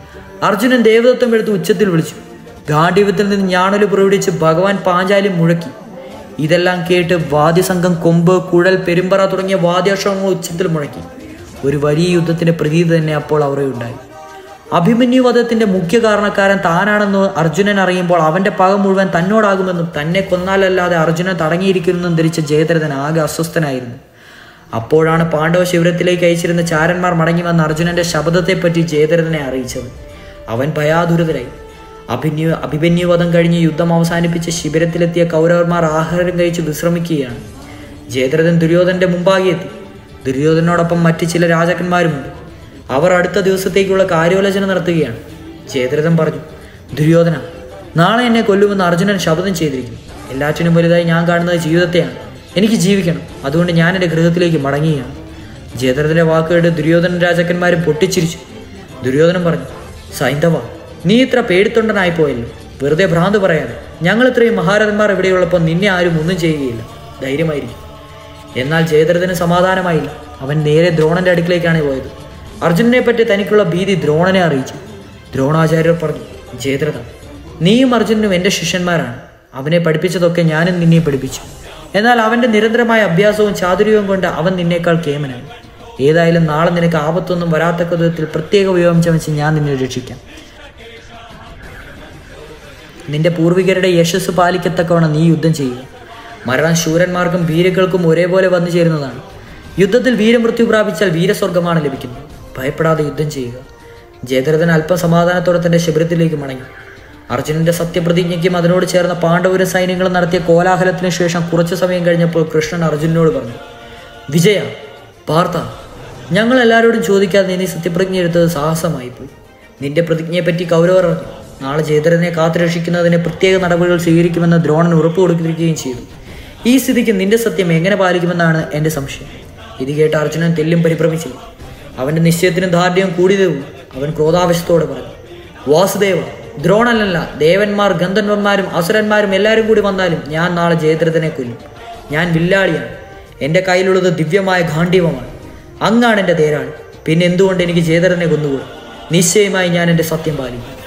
അർജുനൻ ദേവദത്തം എടുത്ത് ഉച്ചത്തിൽ വിളിച്ചു ഗാഠ്യവത്തിൽ നിന്ന് ഞാണല് പുറവിടിച്ച് ഭഗവാൻ പാഞ്ചാലി മുഴക്കി ഇതെല്ലാം കേട്ട് വാദ്യസംഘം കൊമ്പ് കുഴൽ പെരുമ്പറ തുടങ്ങിയ വാദ്യാക്ഷരങ്ങൾ ഉച്ചത്തിൽ മുഴക്കി ഒരു വലിയ യുദ്ധത്തിന്റെ പ്രതീതി തന്നെ അപ്പോൾ ഉണ്ടായി അഭിമന്യു വധത്തിന്റെ മുഖ്യ കാരണക്കാരൻ താനാണെന്ന് അർജുനൻ അറിയുമ്പോൾ അവന്റെ പക മുഴുവൻ തന്നോടാകുമെന്നും തന്നെ കൊന്നാലല്ലാതെ അർജുനൻ തടങ്ങിയിരിക്കുമെന്നും ധരിച്ച ജയദ്രഥൻ ആകെ അസ്വസ്ഥനായിരുന്നു അപ്പോഴാണ് പാണ്ഡവ ശിവരത്തിലേക്ക് അയച്ചിരുന്ന ചാരന്മാർ മടങ്ങി വന്ന അർജുനന്റെ ശബ്ദത്തെപ്പറ്റി ജയദ്രഥനെ അറിയിച്ചത് അവൻ ഭയാതുരതരായി അഭിന്യു അഭിമന്യുവധം കഴിഞ്ഞ് യുദ്ധം അവസാനിപ്പിച്ച് ശിബിരത്തിലെത്തിയ കൗരവന്മാർ ആഹാരം കഴിച്ച് വിശ്രമിക്കുകയാണ് ജയദ്രഥൻ ദുര്യോധന്റെ മുമ്പാകെ എത്തി ദുര്യോധനോടൊപ്പം മറ്റ് ചില രാജാക്കന്മാരുമുണ്ട് അവർ അടുത്ത ദിവസത്തേക്കുള്ള കാര്യോലോചന നടത്തുകയാണ് ജയദ്രഥൻ പറഞ്ഞു ദുര്യോധന നാളെ എന്നെ കൊല്ലുമെന്ന് അർജുനൻ ശപഥം ചെയ്തിരിക്കുന്നു എല്ലാറ്റിനും വലുതായി ഞാൻ കാണുന്നത് ജീവിതത്തെയാണ് എനിക്ക് ജീവിക്കണം അതുകൊണ്ട് ഞാൻ എൻ്റെ ഗൃഹത്തിലേക്ക് മടങ്ങുകയാണ് ജയദ്രഥന്റെ വാക്കുകളുടെ ദുര്യോധന രാജാക്കന്മാരും പൊട്ടിച്ചിരിച്ചു ദുര്യോധനൻ പറഞ്ഞു സൈന്ധവ നീ ഇത്ര പേടിത്തൊണ്ടനായി പോയല്ലോ വെറുതെ ഭ്രാന്ത് പറയാതെ ഞങ്ങൾ ഇത്രയും മഹാരഥന്മാർ ഇവിടെയുള്ളപ്പോൾ നിന്നെ ആരും ഒന്നും ചെയ്യുകയില്ല ധൈര്യമായിരിക്കും എന്നാൽ ജയദ്രഥന് സമാധാനമായില്ല അവൻ നേരെ ദ്രോണന്റെ അടുക്കിലേക്കാണ് പോയത് അർജുനനെ പറ്റി തനിക്കുള്ള ഭീതി ദ്രോണനെ അറിയിച്ചു ദ്രോണാചാര്യർ പറഞ്ഞു ജയദ്രഥ നീയും അർജുനനും എൻ്റെ ശിഷ്യന്മാരാണ് അവനെ പഠിപ്പിച്ചതൊക്കെ ഞാനും നിന്നെ പഠിപ്പിച്ചു എന്നാൽ അവൻ്റെ നിരന്തരമായ അഭ്യാസവും ചാതുര്യവും കൊണ്ട് അവൻ നിന്നേക്കാൾ കേമനാണ് ഏതായാലും നാളെ നിനക്ക് ആപത്തൊന്നും വരാത്തക്ക വിധത്തിൽ പ്രത്യേക ഉപയോഗം ചമച്ച് ഞാൻ നിന്നെ രക്ഷിക്കാം നിന്റെ പൂർവികരുടെ യശസ് പാലിക്കത്തക്കവണ്ണം നീ യുദ്ധം ചെയ്യുക മരണം ശൂരന്മാർക്കും വീരകൾക്കും ഒരേപോലെ വന്നു ചേരുന്നതാണ് യുദ്ധത്തിൽ വീരമൃത്യു പ്രാപിച്ചാൽ വീരസ്വർഗമാണ് ലഭിക്കുന്നത് ഭയപ്പെടാതെ യുദ്ധം ചെയ്യുക ജയദ്രഥൻ അല്പം സമാധാനത്തോടെ തന്റെ ശിബിരത്തിലേക്ക് മടങ്ങി അർജുനന്റെ സത്യപ്രതിജ്ഞയ്ക്കും അതിനോട് ചേർന്ന പാണ്ഡവര സൈന്യങ്ങളും നടത്തിയ കോലാഹലത്തിനു ശേഷം കുറച്ചു സമയം കഴിഞ്ഞപ്പോൾ കൃഷ്ണൻ അർജുനനോട് പറഞ്ഞു വിജയ പാർത്ഥ ഞങ്ങൾ എല്ലാവരോടും ചോദിക്കാതെ നീ സത്യപ്രതിജ്ഞ എടുത്തത് സാഹസമായി പോയി നിന്റെ പ്രതിജ്ഞയെപ്പറ്റി കൗരവർ അറിഞ്ഞു നാളെ ജയദ്രഥനെ കാത്തുരക്ഷിക്കുന്നതിന് പ്രത്യേക നടപടികൾ സ്വീകരിക്കുമെന്ന് ദ്രോണൻ ഉറപ്പ് കൊടുക്കുകയും ചെയ്തു ഈ സ്ഥിതിക്ക് നിന്റെ സത്യം എങ്ങനെ പാലിക്കുമെന്നാണ് എൻ്റെ സംശയം ഇത് കേട്ട് അർജുനൻ തെല്ലും പരിഭ്രമിച്ചില്ല അവന്റെ നിശ്ചയത്തിനും ദാർഢ്യവും കൂടിയതും അവൻ ക്രോധാവശ്യത്തോടെ പറഞ്ഞു വാസുദേവ ദ്രോണനല്ല ദേവന്മാർ ഗന്ധർവന്മാരും അസുരന്മാരും എല്ലാവരും കൂടി വന്നാലും ഞാൻ നാളെ ജയദ്രഥനെ കൊല്ലും ഞാൻ വില്ലാളിയാണ് എൻ്റെ കയ്യിലുള്ളത് ദിവ്യമായ ഗാന്ധീവമാണ് അങ്ങാണ് എൻ്റെ തേരാളി പിന്നെ എന്തുകൊണ്ട് എനിക്ക് ജയദ്രഥനെ കൊന്നുകൂടാ നിശ്ചയമായി ഞാൻ എൻ്റെ സത്യം പാലിക്കും